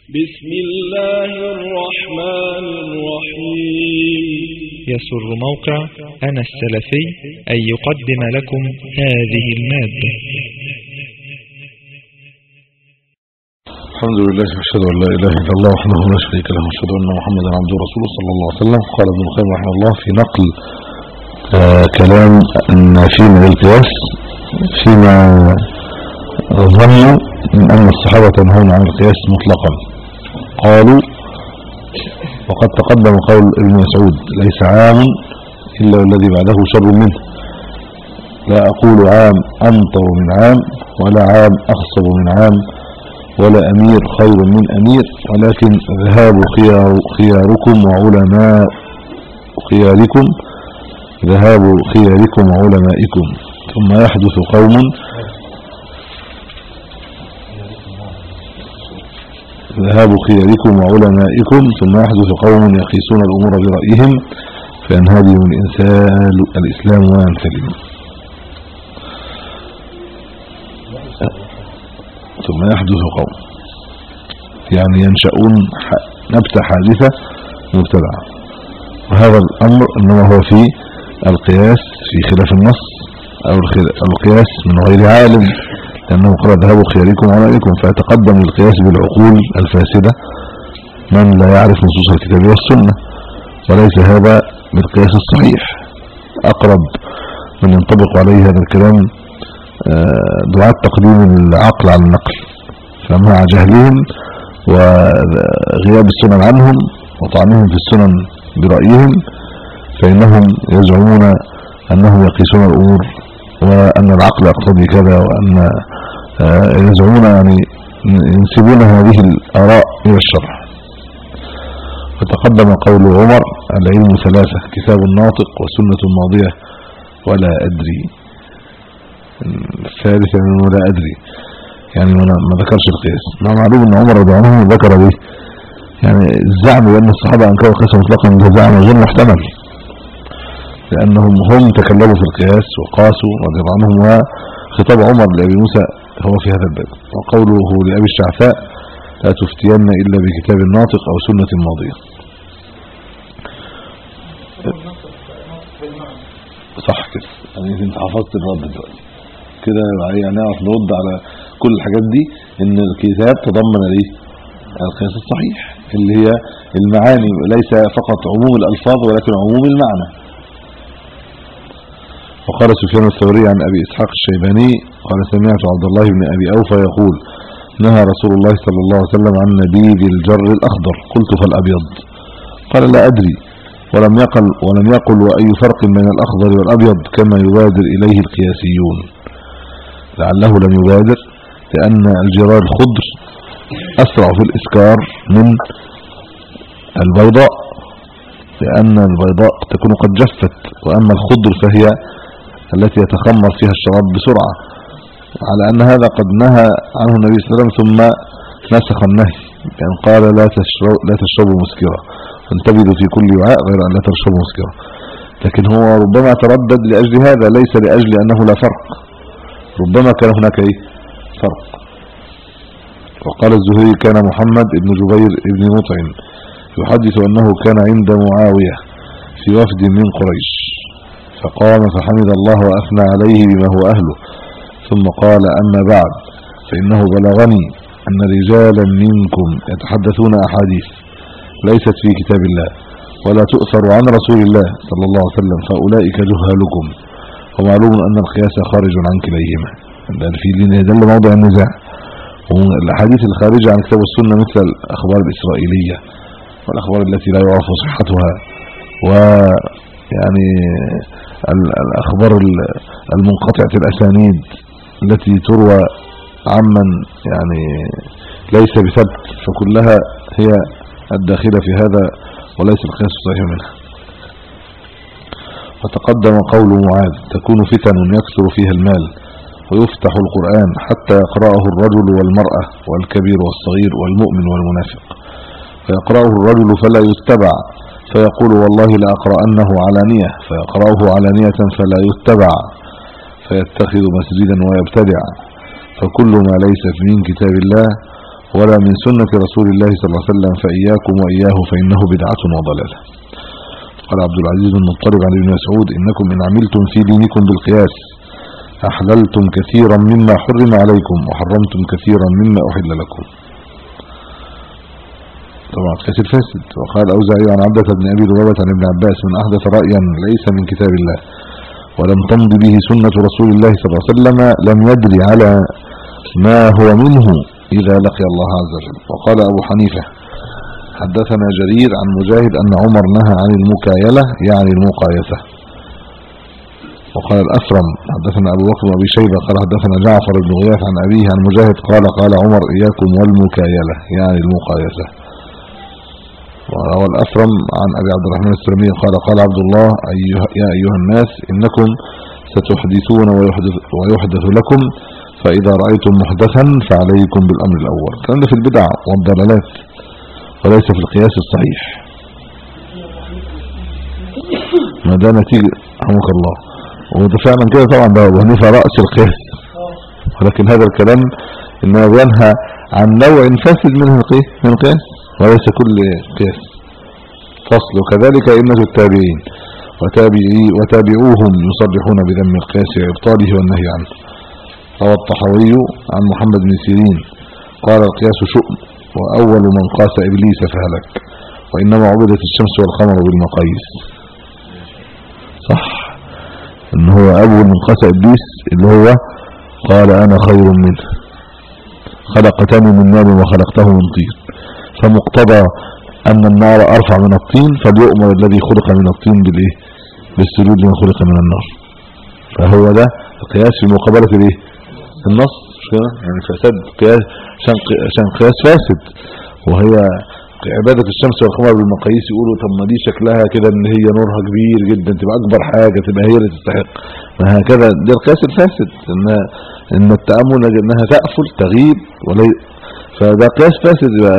بسم الله الرحمن الرحيم يسر موقع أنا السلفي أن يقدم لكم هذه المادة الحمد لله واشهد ان لا اله الا الله وحده لا شريك له واشهد ان محمدا عبده ورسوله صلى الله عليه وسلم قال ابن القيم رحمه الله في نقل آه كلام النافين للقياس فيما ظنوا من ان الصحابه ينهون عن القياس مطلقا قالوا وقد تقدم قول ابن مسعود ليس عام الا والذي بعده شر منه لا اقول عام امطر من عام ولا عام اخصب من عام ولا أمير خير من أمير ولكن ذهاب خيار خياركم وعلماء خياركم ذهاب خياركم وعلمائكم ثم يحدث قوم ذهاب خياركم وعلمائكم ثم يحدث قوم يقيسون الأمور برأيهم فينهدم الإنسان الإسلام وينسلم ثم يحدث قوم يعني ينشؤون نبتة حادثة مبتدعة وهذا الأمر إنما هو في القياس في خلاف النص أو القياس من غير عالم لأنه قال ذهبوا خياركم وعليكم فيتقدم القياس بالعقول الفاسدة من لا يعرف نصوص الكتاب والسنة وليس هذا بالقياس الصحيح أقرب من ينطبق عليه هذا الكلام دعاة تقديم العقل على النقل فمع جهلهم وغياب السنن عنهم وطعنهم في السنن برأيهم فإنهم يزعمون أنهم يقيسون الأمور وأن العقل يقتضي كذا وأن يزعمون يعني ينسبون هذه الآراء إلى الشرع فتقدم قول عمر العلم ثلاثة كتاب ناطق وسنة ماضية ولا أدري الثالث يعني انه لا ادري يعني ما ما ذكرش القياس مع معلوم ان عمر رضي الله عنه ذكر به يعني الزعم بان الصحابه انكروا القياس مطلقا ده زعم غير محتمل لانهم هم تكلموا في القياس وقاسوا رضي الله عنهم وخطاب عمر لابي موسى هو في هذا الباب وقوله لابي الشعفاء لا تفتين الا بكتاب ناطق او سنه ماضيه صح كده يعني انت حفظت الرد دلوقتي كده يعني نعرف نرد على كل الحاجات دي ان الكتاب تضمن الايه القياس الصحيح اللي هي المعاني ليس فقط عموم الالفاظ ولكن عموم المعنى وقال سفيان الثوري عن ابي اسحاق الشيباني قال سمعت عبد الله بن ابي اوفى يقول نهى رسول الله صلى الله عليه وسلم عن نبيذ الجر الاخضر قلت فالابيض قال لا ادري ولم يقل ولم يقل واي فرق بين الاخضر والابيض كما يبادر اليه القياسيون لعله لم يبادر لأن الجرار الخضر أسرع في الإسكار من البيضاء لأن البيضاء تكون قد جفت وأما الخضر فهي التي يتخمر فيها الشراب بسرعة على أن هذا قد نهى عنه النبي صلى الله عليه وسلم ثم نسخ النهي يعني قال لا تشربوا لا تشربوا مسكرة فانتبذوا في كل وعاء غير أن لا تشربوا مسكرة لكن هو ربما تردد لأجل هذا ليس لأجل أنه لا فرق ربما كان هناك ايه فرق وقال الزهري كان محمد ابن جبير ابن مطعم يحدث انه كان عند معاوية في وفد من قريش فقام فحمد الله واثنى عليه بما هو اهله ثم قال اما بعد فانه بلغني ان رجالا منكم يتحدثون احاديث ليست في كتاب الله ولا تؤثر عن رسول الله صلى الله عليه وسلم فاولئك جهالكم ومعلوم أن القياس خارج عن كليهما ده في ده اللي موضع النزاع والاحاديث الخارجة عن كتاب السنة مثل الأخبار الإسرائيلية والأخبار التي لا يعرف صحتها ويعني الأخبار المنقطعة الأسانيد التي تروى عمن يعني ليس بثبت فكلها هي الداخلة في هذا وليس القياس الصحيح منها وتقدم قول معاذ تكون فتن يكثر فيها المال ويفتح القرآن حتى يقرأه الرجل والمرأة والكبير والصغير والمؤمن والمنافق فيقرأه الرجل فلا يتبع فيقول والله لأقرأنه علانية فيقرأه علانية فلا يتبع فيتخذ مسجدا ويبتدع فكل ما ليس من كتاب الله ولا من سنة رسول الله صلى الله عليه وسلم فإياكم وإياه فإنه بدعة وضلالة قال عبد العزيز المضطرب عن ابن مسعود إنكم إن عملتم في دينكم بالقياس أحللتم كثيرا مما حرم عليكم وحرمتم كثيرا مما أحل لكم طبعا قياس الفاسد وقال أوزعي عن عبدة بن أبي ذبابة عن ابن عباس من أحدث رأيا ليس من كتاب الله ولم تمض به سنة رسول الله صلى الله عليه وسلم لم يدري على ما هو منه إذا لقي الله عز وجل وقال أبو حنيفة حدثنا جرير عن مجاهد أن عمر نهى عن المكايلة يعني المقايسة وقال الأسرم حدثنا أبو بكر وأبي شيبة قال حدثنا جعفر بن غياث عن أبيه عن مجاهد قال قال عمر إياكم والمكايلة يعني المقايسة وروى الأسرم عن أبي عبد الرحمن السلمي قال قال عبد الله أيها يا أيها الناس إنكم ستحدثون ويحدث, ويحدث لكم فإذا رأيتم محدثا فعليكم بالأمر الأول كان في البدع والضلالات وليس في القياس الصحيح ما ده نتيجة رحمك الله وده فعلا كده طبعا ده ابو حنيفه رأس القياس ولكن هذا الكلام انه ينهى عن نوع فاسد منه القياس من القياس وليس كل قياس فصل وكذلك ائمه التابعين وتابعي وتابعوهم يصرحون بذم القياس وابطاله والنهي عنه روى الطحاوي عن محمد بن سيرين قال القياس شؤم وأول من قاس إبليس فهلك وإنما عبدت الشمس والقمر بالمقاييس صح ان هو أول من قاس إبليس اللي هو قال أنا خير منه خلقتني من نار وخلقته من طين فمقتضى أن النار أرفع من الطين فليؤمر الذي خلق من الطين بالإيه بالسجود لمن خلق من النار فهو ده القياس في مقابلة الإيه النص مش كده يعني فساد قياس عشان عشان قياس فاسد وهي عبادة الشمس والقمر بالمقاييس يقولوا طب ما دي شكلها كده ان هي نورها كبير جدا تبقى اكبر حاجة تبقى هي اللي تستحق ما هكذا ده القياس الفاسد ان ان التأمل انها تأفل تغيب ولي فده قياس فاسد يبقى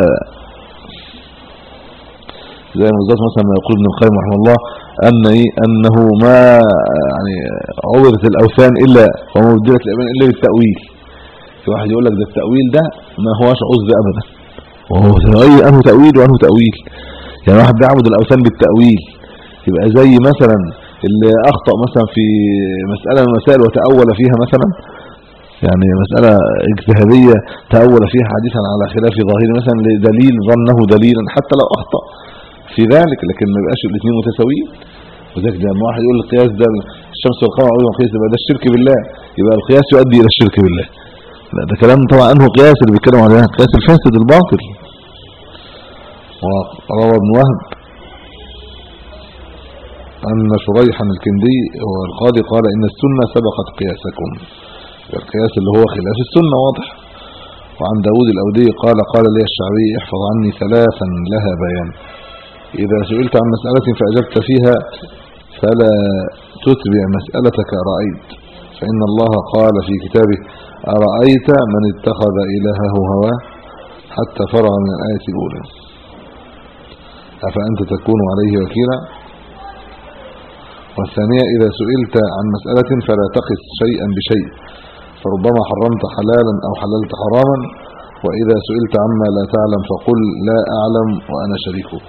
زي ما بالظبط مثلا ما يقول ابن القيم رحمه الله ان ايه انه ما يعني عبدت الاوثان الا وما بدلت الايمان الا بالتاويل في واحد يقول لك ده التاويل ده ما هوش عذر ابدا وهو تغير انه تاويل وانه تاويل يعني واحد بيعبد الاوثان بالتاويل يبقى زي مثلا اللي اخطا مثلا في مساله من المسائل وتاول فيها مثلا يعني مسألة اجتهادية تأول فيها حديثا على خلاف ظاهر مثلا لدليل ظنه دليلا حتى لو أخطأ في ذلك لكن ما يبقاش الاثنين متساويين وذلك لما واحد يقول القياس ده الشمس والقمر عوض القياس يبقى ده الشرك بالله يبقى القياس يؤدي الى الشرك بالله لا ده كلام طبعا انه قياس اللي بيتكلم عليه قياس الفاسد الباطل وروى ابن وهب أن شريحا الكندي هو القاضي قال إن السنة سبقت قياسكم القياس اللي هو خلاف السنة واضح وعن داود الأودي قال قال لي الشعبي احفظ عني ثلاثا لها بيان إذا سئلت عن مسألة فأجبت فيها فلا تتبع مسألتك رأيت فإن الله قال في كتابه أرأيت من اتخذ إلهه هواه حتى فرغ من الآية الأولى أفأنت تكون عليه وكيلا والثانية إذا سئلت عن مسألة فلا تقس شيئا بشيء فربما حرمت حلالا أو حللت حراما وإذا سئلت عما لا تعلم فقل لا أعلم وأنا شريكك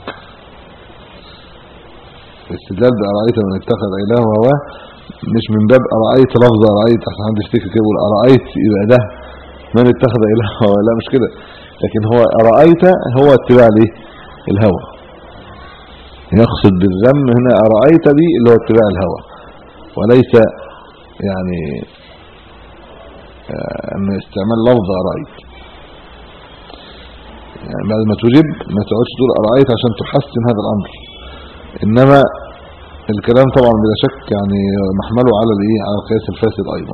الاستدلال بأرأيت من اتخذ إله هواه مش من باب أرأيت لفظ أرأيت عشان حد يفتكر كده يقول أرأيت يبقى ده من اتخذ إله هواه لا مش كده لكن هو أرأيت هو اتباع ليه الهوى يقصد بالذم هنا أرأيت دي اللي هو اتباع الهوى وليس يعني ان استعمال لفظ أرأيت يعني بعد ما تجيب ما تقعدش تقول أرأيت عشان تحسن هذا الأمر إنما الكلام طبعا بلا شك يعني محمله على الايه على القياس الفاسد ايضا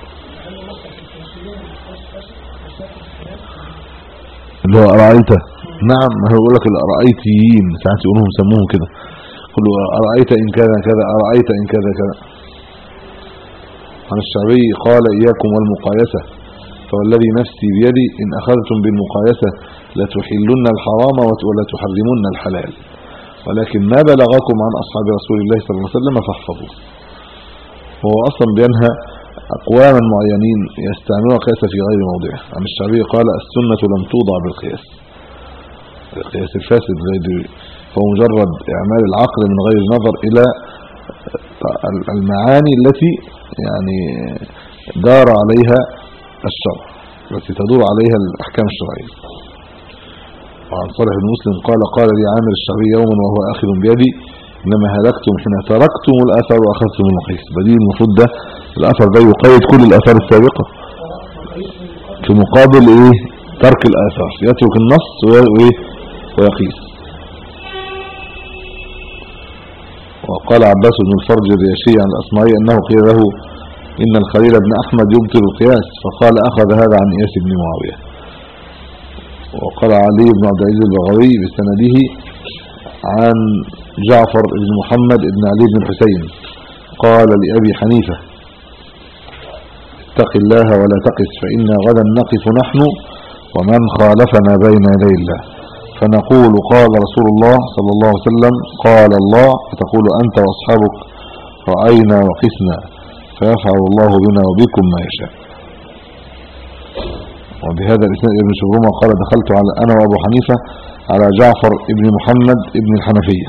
اللي هو أرأيت نعم ما هو يقول لك الأرأيتيين ساعات يقولهم سموهم كده قلوا أرأيت إن كذا كذا أرأيت إن كذا كذا عن الشعبي قال إياكم والمقايسة فوالذي نفسي بيدي إن أخذتم بالمقايسة لتحلن الحرام ولا تحرمن الحلال ولكن ما بلغكم عن أصحاب رسول الله صلى الله عليه وسلم فاحفظوا هو أصلا بينهى أقواما معينين يستعملون القياس في غير موضعه عن الشعبي قال السنة لم توضع بالقياس القياس الفاسد زي دي هو مجرد إعمال العقل من غير نظر إلى المعاني التي يعني دار عليها الشرع التي تدور عليها الأحكام الشرعية وعن صالح بن مسلم قال قال لي عامر الشعبي يوما وهو آخذ بيدي إنما هلكتم حين تركتم الأثر وأخذتم المقيس بديل المفروض ده الأثر ده يقيد كل الأثار السابقة في مقابل إيه ترك الآثار يترك النص وإيه ويقيس وقال عباس بن الفرج الرياشي عن الأصمعي أنه قيل له إن الخليل بن أحمد يبطل القياس فقال أخذ هذا عن إياس بن معاوية وقال علي بن عبد العزيز البغوي بسنده عن جعفر بن محمد بن علي بن الحسين قال لأبي حنيفة اتق الله ولا تقس فإنا غدا نقف نحن ومن خالفنا بين يدي الله فنقول قال رسول الله صلى الله عليه وسلم قال الله فتقول أنت وأصحابك رأينا وقسنا فيفعل الله بنا وبكم ما يشاء وبهذا الإسناد ابن شبرمة قال دخلت على أنا وأبو حنيفة على جعفر ابن محمد ابن الحنفية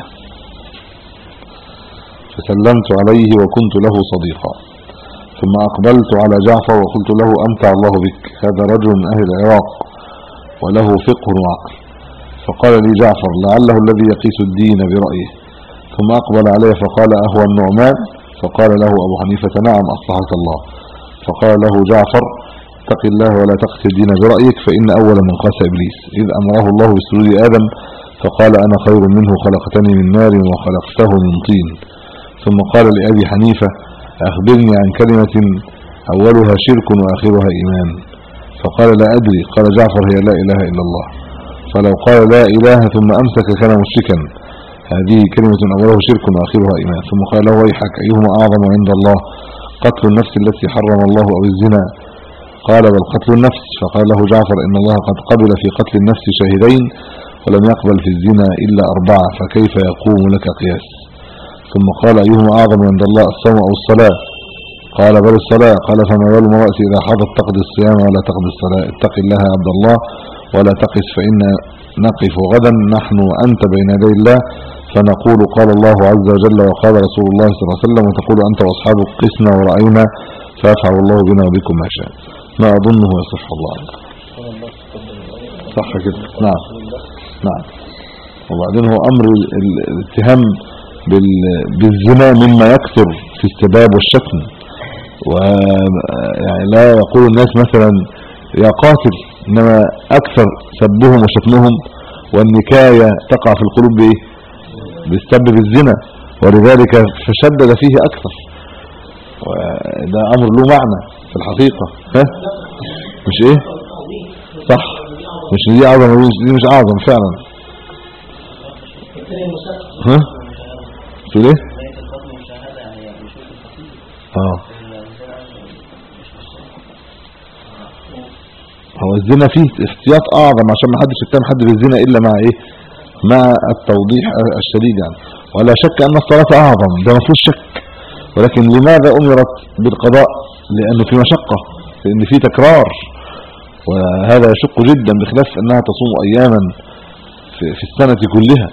فسلمت عليه وكنت له صديقا ثم أقبلت على جعفر وقلت له أمتع الله بك هذا رجل من أهل العراق وله فقه وعقل فقال لي جعفر لعله الذي يقيس الدين برأيه ثم أقبل عليه فقال أهو النعمان فقال له أبو حنيفة نعم أصلحك الله فقال له جعفر اتق الله ولا تقس الدين برأيك فإن أول من قاس إبليس إذ أمره الله بسجود آدم فقال أنا خير منه خلقتني من نار وخلقته من طين ثم قال لأبي حنيفة أخبرني عن كلمة أولها شرك وآخرها إيمان فقال لا أدري قال جعفر هي لا إله إلا الله فلو قال لا إله ثم أمسك كان مشركا هذه كلمة أوله شرك وآخرها إيمان ثم قال له ويحك أيهما أعظم عند الله قتل النفس التي حرم الله أو الزنا قال بل قتل النفس فقال له جعفر إن الله قد قبل في قتل النفس شاهدين ولم يقبل في الزنا إلا أربعة فكيف يقوم لك قياس ثم قال أيهما أعظم عند الله الصوم أو الصلاة قال بل الصلاة قال فما بال المرأة إذا حضت تقضي الصيام ولا تقضي الصلاة اتق الله يا عبد الله ولا تقس فإن نقف غدا نحن وأنت بين يدي الله فنقول قال الله عز وجل وقال رسول الله صلى الله عليه وسلم وتقول أنت وأصحابك قسنا ورأينا فيفعل الله بنا وبكم ما شاء ما أظنه يصح الله صح كده نعم نعم وبعدين هو أمر الاتهام بالزنا مما يكثر في السباب والشتم ويعني لا يقول الناس مثلا يا قاتل إنما أكثر سبهم وشتمهم والنكاية تقع في القلوب بإيه بيسبب الزنا ولذلك فشدد فيه أكثر وده أمر له معنى في الحقيقة ها مش إيه صح مش دي أعظم دي مش أعظم فعلا ها تقول إيه اه هو الزنا فيه احتياط اعظم عشان ما حدش يتهم حد بالزنا الا مع ايه مع التوضيح الشديد يعني ولا شك ان الصلاه اعظم ده ما فيهوش شك ولكن لماذا امرت بالقضاء لانه في مشقه لان في تكرار وهذا يشق جدا بخلاف انها تصوم اياما في, في السنه كلها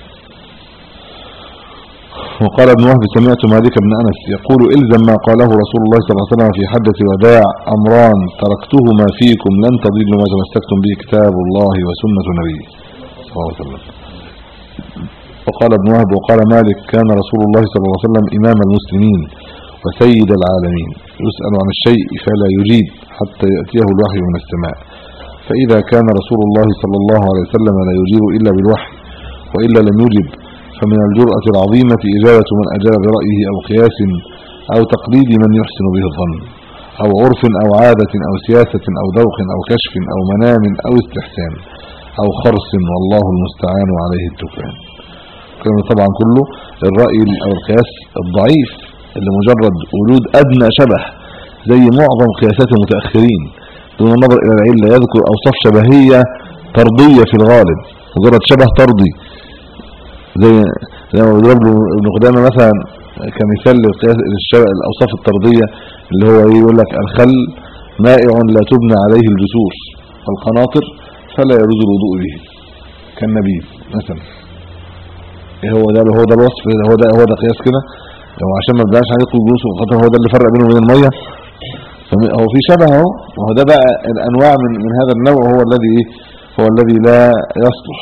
وقال ابن وهب سمعت مالك بن أنس يقول إلزم ما قاله رسول الله صلى الله عليه وسلم في حدة الوداع أمران تركتهما فيكم لن تضلوا ما تمسكتم به كتاب الله وسنة نبيه صلى الله عليه وسلم وقال ابن وهب وقال مالك كان رسول الله صلى الله عليه وسلم إمام المسلمين وسيد العالمين يسأل عن الشيء فلا يجيب حتى يأتيه الوحي من السماء فإذا كان رسول الله صلى الله عليه وسلم لا يجيب إلا بالوحي وإلا لم يجب فمن الجرأة العظيمة إجابة من أجاب برأيه أو قياس أو تقليد من يحسن به الظن أو عرف أو عادة أو سياسة أو ذوق أو كشف أو منام أو استحسان أو خرص والله المستعان عليه التكلان كان طبعا كله الرأي أو القياس الضعيف اللي مجرد وجود أدنى شبه زي معظم قياسات المتأخرين دون النظر إلى العلة يذكر أوصاف شبهية طردية في الغالب مجرد شبه طردي زي زي ما بيضرب له ابن قدامه مثلا كمثال للقياس للشبه الاوصاف الطرديه اللي هو ايه يقول لك الخل مائع لا تبنى عليه الجسور والقناطر فلا يجوز الوضوء به كالنبيذ مثلا ايه هو ده هو ده الوصف هو ده هو ده قياس كده هو عشان ما تبقاش عليه الجلوس وخاطر هو ده اللي فرق بينه وبين الميه فم- هو في شبه اهو وهو ده بقى الانواع من من هذا النوع هو الذي ايه هو الذي لا يصلح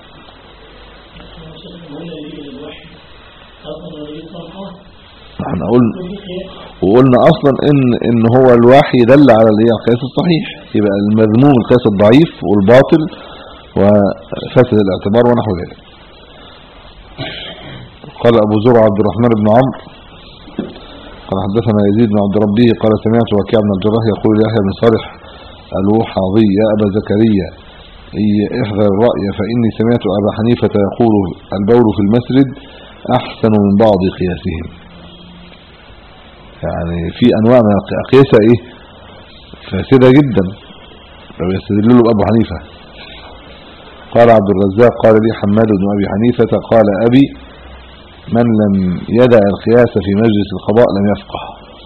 احنا قلنا وقلنا اصلا ان ان هو الوحي دل على الايه القياس الصحيح يبقى المذموم القياس الضعيف والباطل وفاسد الاعتبار ونحو ذلك قال ابو زرع عبد الرحمن بن عمرو قال حدثنا يزيد بن عبد ربه قال سمعت وكيع بن الجراح يقول ليحيى بن صالح الوحاضي يا ابا زكريا إي- احذر الرأي فإني سمعت أبا حنيفة يقول البول في المسجد أحسن من بعض قياسهم يعني في أنواع من الأقيسة إيه فاسدة جدا لو يستدلوا بأبو حنيفة قال عبد الرزاق قال لي حماد بن أبي حنيفة قال أبي من لم يدع القياس في مجلس القضاء لم يفقه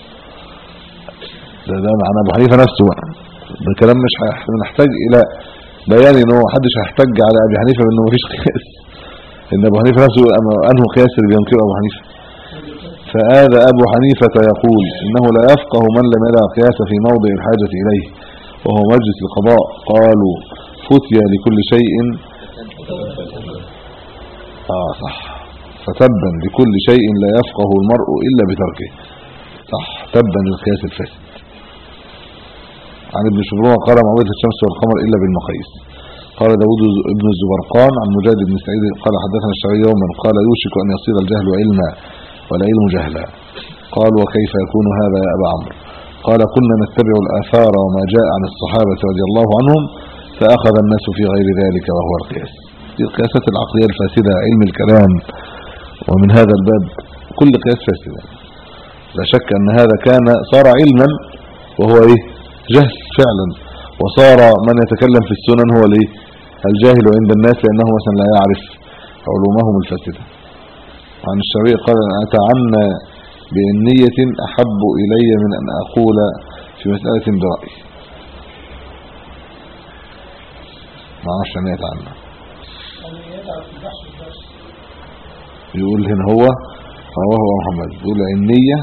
ده ده عن أبو حنيفة نفسه بقى ده كلام مش هيح- نحتاج إلى بيان ان هو محدش هيحتج على ابي حنيفه بانه مفيش قياس ان ابو حنيفه نفسه يقول أما انه قياس اللي بينكره ابو حنيفه فهذا ابو حنيفه يقول انه لا يفقه من لم يدع القياس في موضع الحاجه اليه وهو مجلس القضاء قالوا فتي لكل شيء اه صح فتبا لكل شيء لا يفقه المرء الا بتركه صح تبا للقياس الفاسد عن ابن شبروه قال معوذة الشمس والقمر إلا بالمقاييس قال داود ابن الزبرقان عن مجاهد بن سعيد قال حدثنا الشعبي يوما قال يوشك أن يصير الجهل علما والعلم جهلا قال وكيف يكون هذا يا أبا عمرو قال كنا نتبع الآثار وما جاء عن الصحابة رضي الله عنهم فأخذ الناس في غير ذلك وهو القياس دي القياسات العقلية الفاسدة علم الكلام ومن هذا الباب كل قياس فاسد لا شك أن هذا كان صار علما وهو إيه جهل فعلا وصار من يتكلم في السنن هو الايه الجاهل عند الناس لانه مثلا لا يعرف علومهم الفاسده عن الشريع قال أن اتعنى بنية احب الي من ان اقول في مسألة برأي ما اعرفش ان يتعنى يقول هنا هو رواه محمد يقول عنية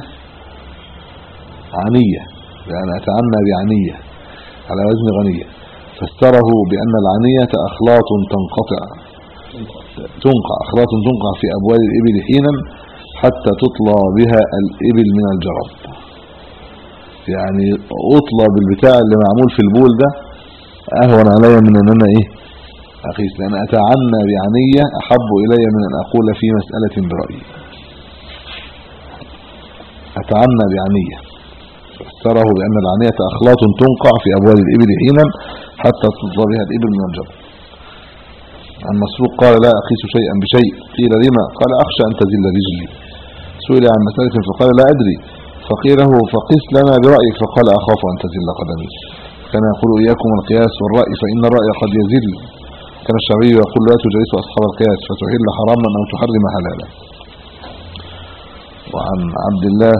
عنية لأن أتعنى بعنية على وزن غنية فاستره بأن العنية أخلاط تنقطع تنقع أخلاط تنقع في أبوال الإبل حينا حتى تطلى بها الإبل من الجرب يعني أطلى بالبتاع اللي معمول في البول ده أهون علي من أن أنا إيه أقيس لأن أتعنى بعنية أحب إلي من أن أقول في مسألة برأيي أتعنى بعنية فسره بأن العنية أخلاط تنقع في أبوال الإبل حينا حتى تطلى بها الإبل من الجبل عن مسروق قال لا أقيس شيئا بشيء قيل لما قال أخشى أن تزل رجلي سئل عن مسألة فقال لا أدري فقيل له فقس لنا برأيك فقال أخاف أن تزل قدمي كان يقول إياكم القياس والرأي فإن الرأي قد يزل كان الشعبي يقول لا تجلس أصحاب القياس فتحل حراما أو تحرم حلالا وعن عبد الله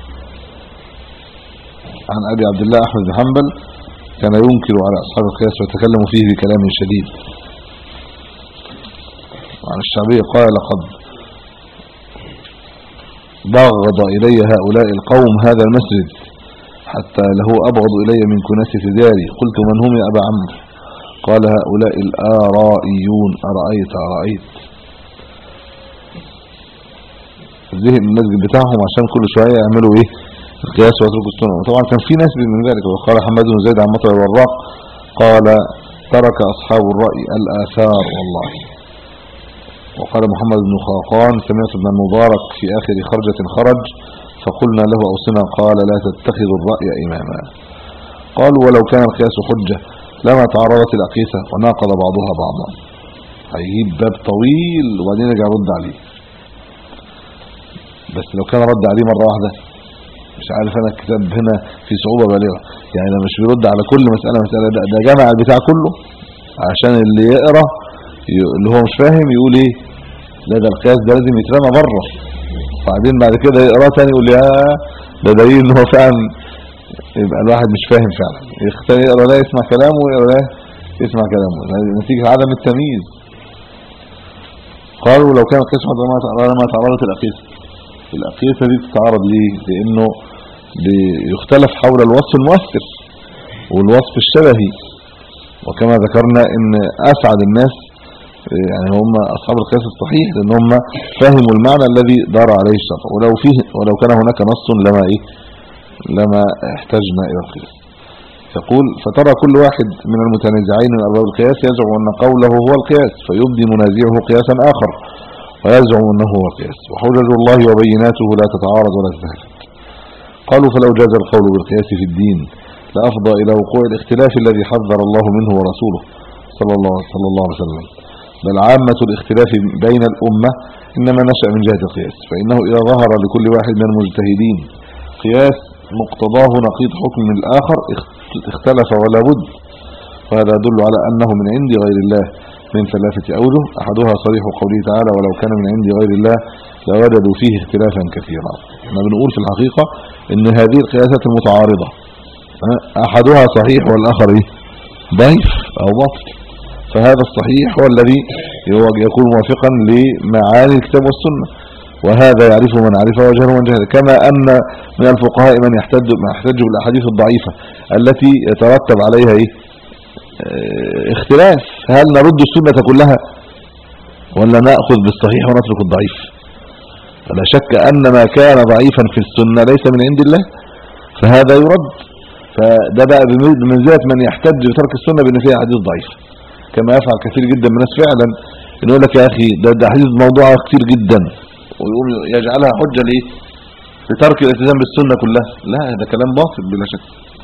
عن أبي عبد الله أحمد بن حنبل كان ينكر على أصحاب القياس ويتكلم فيه بكلام شديد وعن الشعبي قال لقد بغض إلي هؤلاء القوم هذا المسجد حتى له أبغض إلي من كناسة داري قلت من هم يا أبا عمرو قال هؤلاء الآرائيون أرأيت أرأيت زهق من المسجد بتاعهم عشان كل شوية يعملوا ايه القياس ويتركوا السنة وطبعا كان في ناس من ذلك وقال حماد بن زيد عن مطر الوراق قال ترك أصحاب الرأي الآثار والله وقال محمد بن خاقان سمعت ابن المبارك في آخر خرجة خرج فقلنا له أوصنا قال لا تتخذ الرأي إماما قالوا ولو كان القياس حجة لما تعرضت الأقيسة وناقض بعضها بعضا هيجيب باب طويل وبعدين يرجع يرد عليه بس لو كان رد عليه مرة واحدة مش عارف انا الكتاب هنا في صعوبة بالغة يعني ده مش بيرد على كل مسألة مسألة ده, ده جمع البتاع كله عشان اللي يقرأ ي- اللي هو مش فاهم يقول ايه لا ده القياس ده لازم يترمى بره وبعدين بعد كده يقراه تاني يقول لي اه ده دليل ان هو فعلا يبقى الواحد مش فاهم فعلا يختار يقرا لا يسمع كلامه ويقرا لا يسمع كلامه نتيجه عدم التمييز قالوا لو كانت قسمه ما تعرض ما تعرضت الاقيسه الاقيسه دي بتتعرض ليه لانه بيختلف حول الوصف المؤثر والوصف الشبهي وكما ذكرنا ان اسعد الناس يعني هم اصحاب القياس الصحيح لان هم فهموا المعنى الذي دار عليه الشرع ولو فيه ولو كان هناك نص لما ايه لما احتجنا الى القياس يقول فترى كل واحد من المتنازعين من ارباب القياس يزعم ان قوله هو القياس فيبدي منازعه قياسا اخر ويزعم انه هو القياس وحجج الله وبيناته لا تتعارض ولا تتهافت قالوا فلو جاز القول بالقياس في الدين لافضى الى وقوع الاختلاف الذي حذر الله منه ورسوله صلى الله صلى الله عليه وسلم بل عامة الاختلاف بين الأمة إنما نشأ من جهة القياس فإنه إذا ظهر لكل واحد من المجتهدين قياس مقتضاه نقيض حكم من الآخر اختلف ولا بد وهذا يدل على أنه من عند غير الله من ثلاثة أوجه أحدها صريح قوله تعالى ولو كان من عند غير الله لوجدوا فيه اختلافا كثيرا احنا بنقول في الحقيقة ان هذه القياسات المتعارضة أحدها صحيح والآخر إيه؟ ضعيف أو باطل فهذا الصحيح هو الذي يكون موافقا لمعاني الكتاب والسنة وهذا يعرفه من عرفه وجهله من جهله كما أن من الفقهاء من يحتج ما يحتج بالاحاديث الضعيفة التي يترتب عليها ايه اه اختلاف هل نرد السنة كلها ولا نأخذ بالصحيح ونترك الضعيف فلا شك أن ما كان ضعيفا في السنة ليس من عند الله فهذا يرد فده بقى بمنزلة من يحتج بترك السنة بأن فيها حديث ضعيف كما يفعل كثير جدا من الناس فعلا انه يقول لك يا اخي ده ده حديث موضوعه كتير جدا ويقول يجعلها حجه ليه لترك الالتزام بالسنه كلها لا ده كلام باطل بلا شك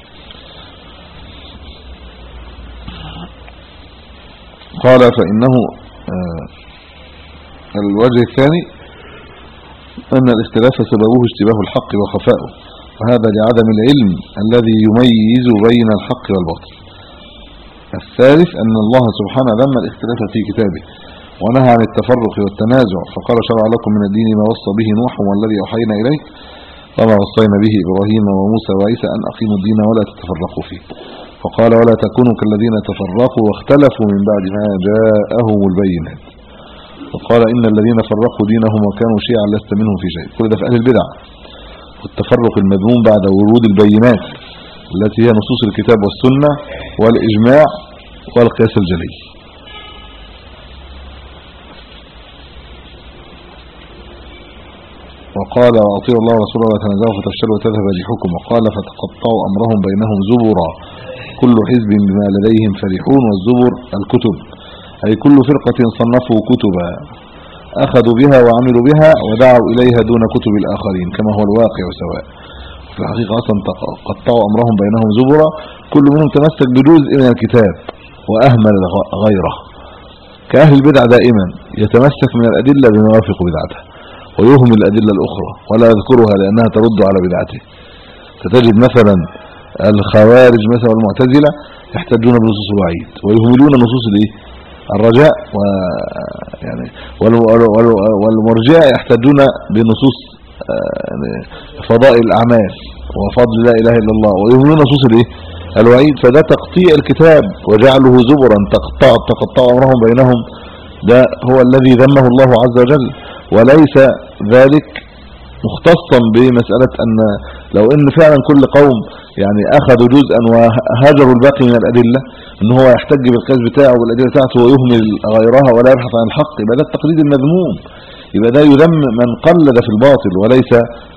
قال فانه آه الوجه الثاني ان الاختلاف سببه اشتباه الحق وخفاؤه وهذا لعدم العلم الذي يميز بين الحق والباطل الثالث أن الله سبحانه ذم الاختلاف في كتابه ونهى عن التفرق والتنازع فقال شرع لكم من الدين ما وصى به نوح والذي أوحينا إليك وما وصينا به إبراهيم وموسى وعيسى أن أقيموا الدين ولا تتفرقوا فيه فقال ولا تكونوا كالذين تفرقوا واختلفوا من بعد ما جاءهم البينات وقال إن الذين فرقوا دينهم وكانوا شيعا لست منهم في شيء كل ده في أهل البدع والتفرق المذموم بعد ورود البينات التي هي نصوص الكتاب والسنة والإجماع والقياس الجلي وقال وأطيعوا الله ورسوله ولا تنازعوا فتفشلوا وتذهب ريحكم وقال فتقطعوا أمرهم بينهم زبرا كل حزب بما لديهم فرحون والزبر الكتب أي كل فرقة صنفوا كتبا أخذوا بها وعملوا بها ودعوا إليها دون كتب الآخرين كما هو الواقع سواء في الحقيقة أصلا قطعوا أمرهم بينهم زبرا كل منهم تمسك بجزء من الكتاب وأهمل غيره كأهل البدع دائما يتمسك من الأدلة بما يوافق بدعته ويهمل الأدلة الأخرى ولا يذكرها لأنها ترد على بدعته فتجد مثلا الخوارج مثلا والمعتزلة يحتجون بنصوص الوعيد ويهملون نصوص الايه الرجاء و يعني والمرجئه يحتجون بنصوص فضائل الاعمال وفضل لا اله الا الله ويهملون نصوص الايه الوعيد فده تقطيع الكتاب وجعله زبرا تقطع تقطع امرهم بينهم ده هو الذي ذمه الله عز وجل وليس ذلك مختصا بمسألة أن لو أن فعلا كل قوم يعني أخذوا جزءا وهاجروا الباقي من الأدلة أن هو يحتج بالقياس بتاعه والأدلة بتاعته ويهمل غيرها ولا يبحث عن الحق يبقى ده التقليد المذموم يبقى ده يذم من قلد في الباطل وليس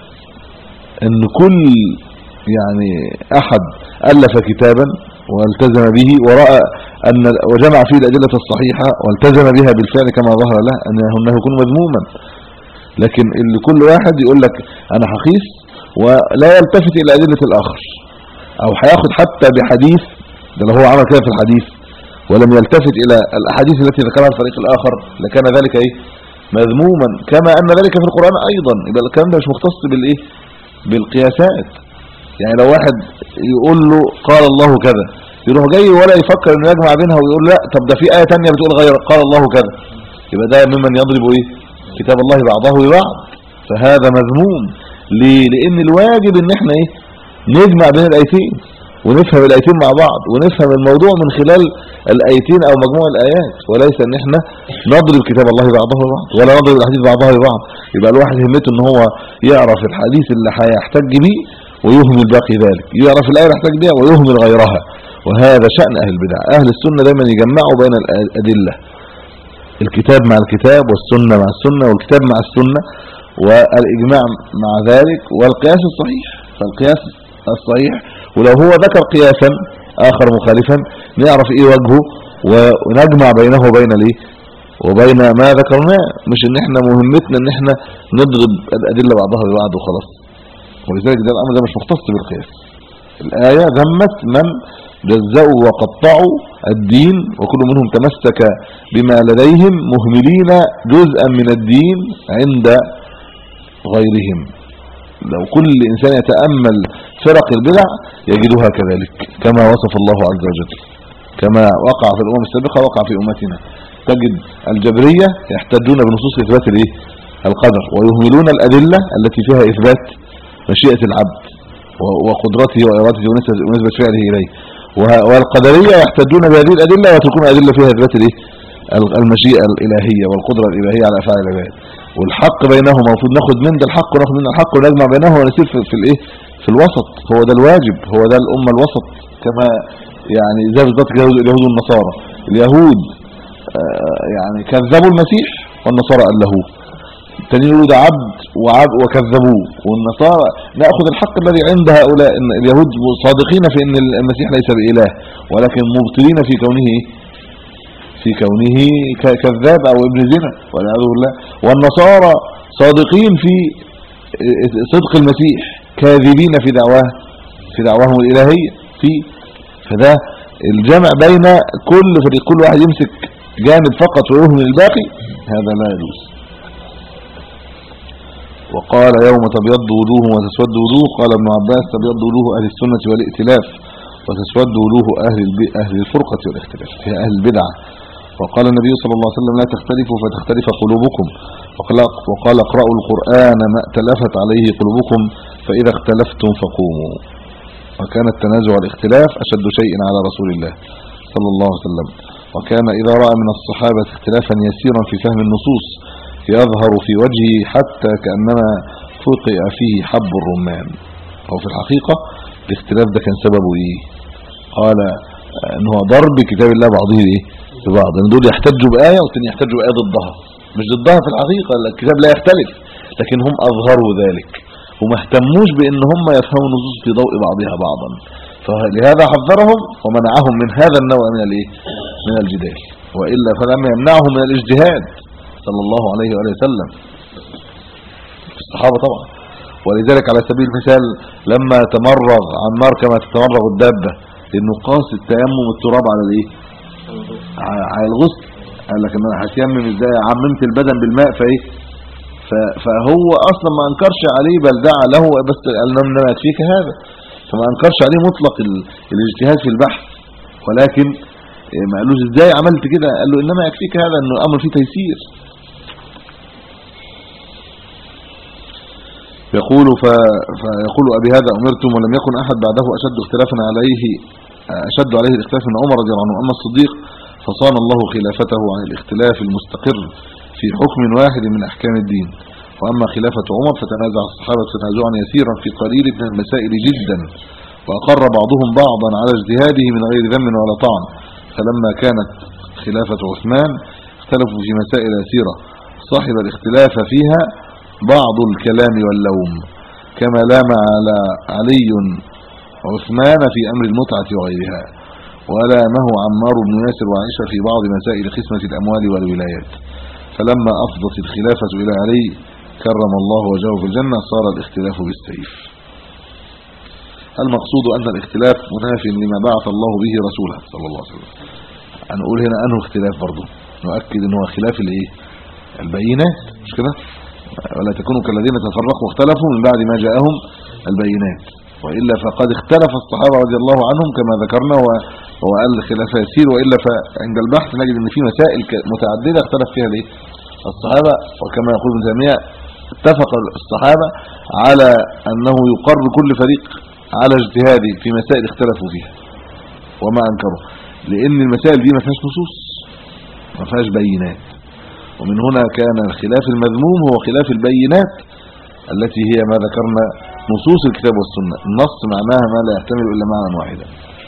أن كل يعني أحد ألف كتابا والتزم به ورأى أن وجمع فيه الأدلة الصحيحة والتزم بها بالفعل كما ظهر له أنه يكون مذموما لكن اللي كل واحد يقول لك انا هقيس ولا يلتفت الى ادله الاخر او هياخد حتى بحديث ده لو هو عمل كده في الحديث ولم يلتفت الى الاحاديث التي ذكرها الفريق الاخر لكان ذلك ايه مذموما كما ان ذلك في القران ايضا يبقى الكلام ده مش مختص بالايه بالقياسات يعني لو واحد يقول له قال الله كذا يروح جاي ولا يفكر انه يجمع بينها ويقول لا طب ده في ايه ثانيه بتقول غير قال الله كذا يبقى ده ممن يضرب ايه كتاب الله بعضه ببعض فهذا مذموم ليه لان الواجب ان احنا ايه نجمع بين الايتين ونفهم الايتين مع بعض ونفهم الموضوع من خلال الايتين او مجموع الايات وليس ان احنا نضرب كتاب الله بعضه ببعض ولا نضرب الحديث بعضها ببعض يبقى الواحد همته ان هو يعرف الحديث اللي هيحتج بيه ويهمل باقي ذلك يعرف الايه اللي يحتاج بيها ويهمل غيرها وهذا شأن اهل البدع اهل السنه دايما يجمعوا بين الادله الكتاب مع الكتاب والسنه مع السنه والكتاب مع السنه والاجماع مع ذلك والقياس الصحيح فالقياس الصحيح ولو هو ذكر قياسا اخر مخالفا نعرف ايه وجهه ونجمع بينه وبين الايه وبين ما ذكرناه مش ان احنا مهمتنا ان احنا نضرب الادله بعضها ببعض وخلاص ولذلك ده الامر ده مش مختص بالقياس الايه ذمت من جزأوا وقطعوا الدين وكل منهم تمسك بما لديهم مهملين جزءا من الدين عند غيرهم لو كل إنسان يتأمل فرق البدع يجدها كذلك كما وصف الله عز وجل كما وقع في الأمم السابقة وقع في أمتنا تجد الجبرية يحتجون بنصوص إثبات الايه القدر ويهملون الأدلة التي فيها إثبات مشيئة العبد وقدرته وإرادته ونسبة فعله إليه والقدرية يحتجون بهذه الأدلة ويتركون أدلة فيها إثبات الايه المشيئة الإلهية والقدرة الإلهية على أفعال العباد والحق بينهما المفروض ناخد من ده الحق وناخد من الحق ونجمع بينهما ونسير في, في الايه في الوسط هو ده الواجب هو ده الامه الوسط كما يعني زي بالظبط كده اليهود والنصارى اليهود آه يعني كذبوا المسيح والنصارى الهوه التانيين يقولوا ده عبد وعبد وكذبوه والنصارى ناخذ الحق الذي عند هؤلاء ان اليهود صادقين في ان المسيح ليس باله ولكن مبطلين في كونه ايه في كونه كذاب او ابن زنا والعياذ بالله والنصارى صادقين في صدق المسيح كاذبين في دعواه في دعواهم الالهيه في فده الجمع بين كل فريق كل واحد يمسك جانب فقط ويهمل الباقي هذا لا يجوز وقال يوم تبيض وجوه وتسود وجوه قال ابن عباس تبيض وجوه اهل السنه والائتلاف وتسود وجوه اهل اهل الفرقه والاختلاف هي اهل البدعه وقال النبي صلى الله عليه وسلم لا تختلفوا فتختلف قلوبكم وقال اقرأوا القرآن ما اتلفت عليه قلوبكم فإذا اختلفتم فقوموا وكان التنازع والاختلاف أشد شيء على رسول الله صلى الله عليه وسلم وكان إذا رأى من الصحابة اختلافا يسيرا في فهم النصوص يظهر في وجهه حتى كأنما فقئ فيه حب الرمان أو في الحقيقة الاختلاف ده كان سببه إيه قال أنه ضرب كتاب الله بعضه إيه في بعض ان دول يحتجوا بايه والثاني يحتجوا بايه ضدها مش ضدها في الحقيقه الكتاب لا يختلف لكن هم اظهروا ذلك وما اهتموش بان هم يفهموا النصوص في ضوء بعضها بعضا فلهذا حذرهم ومنعهم من هذا النوع من الايه من الجدال والا فلم يمنعهم من الاجتهاد صلى الله عليه واله وسلم الصحابه طبعا ولذلك على سبيل المثال لما تمرغ عمار كما تتمرغ الدابه لانه قاس التيمم التراب على الايه على الغسل قال لك انا هتيمم ازاي عممت البدن بالماء فايه فهو اصلا ما انكرش عليه بل دعا له بس قال له انما يكفيك هذا فما انكرش عليه مطلق الاجتهاد في البحث ولكن ما قالوش ازاي عملت كده قال له انما يكفيك هذا انه الامر فيه تيسير يقول ف... فيقول ابي هذا امرتم ولم يكن احد بعده اشد اختلافا عليه أشد عليه الاختلاف من عمر رضي الله عنه أما الصديق فصان الله خلافته عن الاختلاف المستقر في حكم واحد من أحكام الدين وأما خلافة عمر فتنازع الصحابة تنازعا يسيرا في قليل من المسائل جدا وأقر بعضهم بعضا على اجتهاده من غير ذم ولا طعن فلما كانت خلافة عثمان اختلفوا في مسائل يسيرة صاحب الاختلاف فيها بعض الكلام واللوم كما لام على علي عثمان في أمر المتعة وغيرها ولا نهو عمار بن ياسر وعائشة في بعض مسائل قسمة الأموال والولايات فلما أفضت الخلافة إلى علي كرم الله وجهه في الجنة صار الاختلاف بالسيف المقصود أن الاختلاف مناف لما بعث الله به رسوله صلى الله عليه وسلم هنقول هنا أنه اختلاف برضه نؤكد أنه خلاف الايه البينات مش كده ولا تكونوا كالذين تفرقوا واختلفوا من بعد ما جاءهم البينات وإلا فقد اختلف الصحابة رضي الله عنهم كما ذكرنا وقال خلاف يسير وإلا فعند البحث نجد أن في مسائل متعددة اختلف فيها ليه الصحابة وكما يقول ابن تيمية اتفق الصحابة على أنه يقر كل فريق على اجتهاده في مسائل اختلفوا فيها وما أنكروا لأن المسائل دي ما فيهاش نصوص ما فيهاش بينات ومن هنا كان الخلاف المذموم هو خلاف البينات التي هي ما ذكرنا نصوص الكتاب والسنة النص معناها ما لا يحتمل إلا معنى واحدا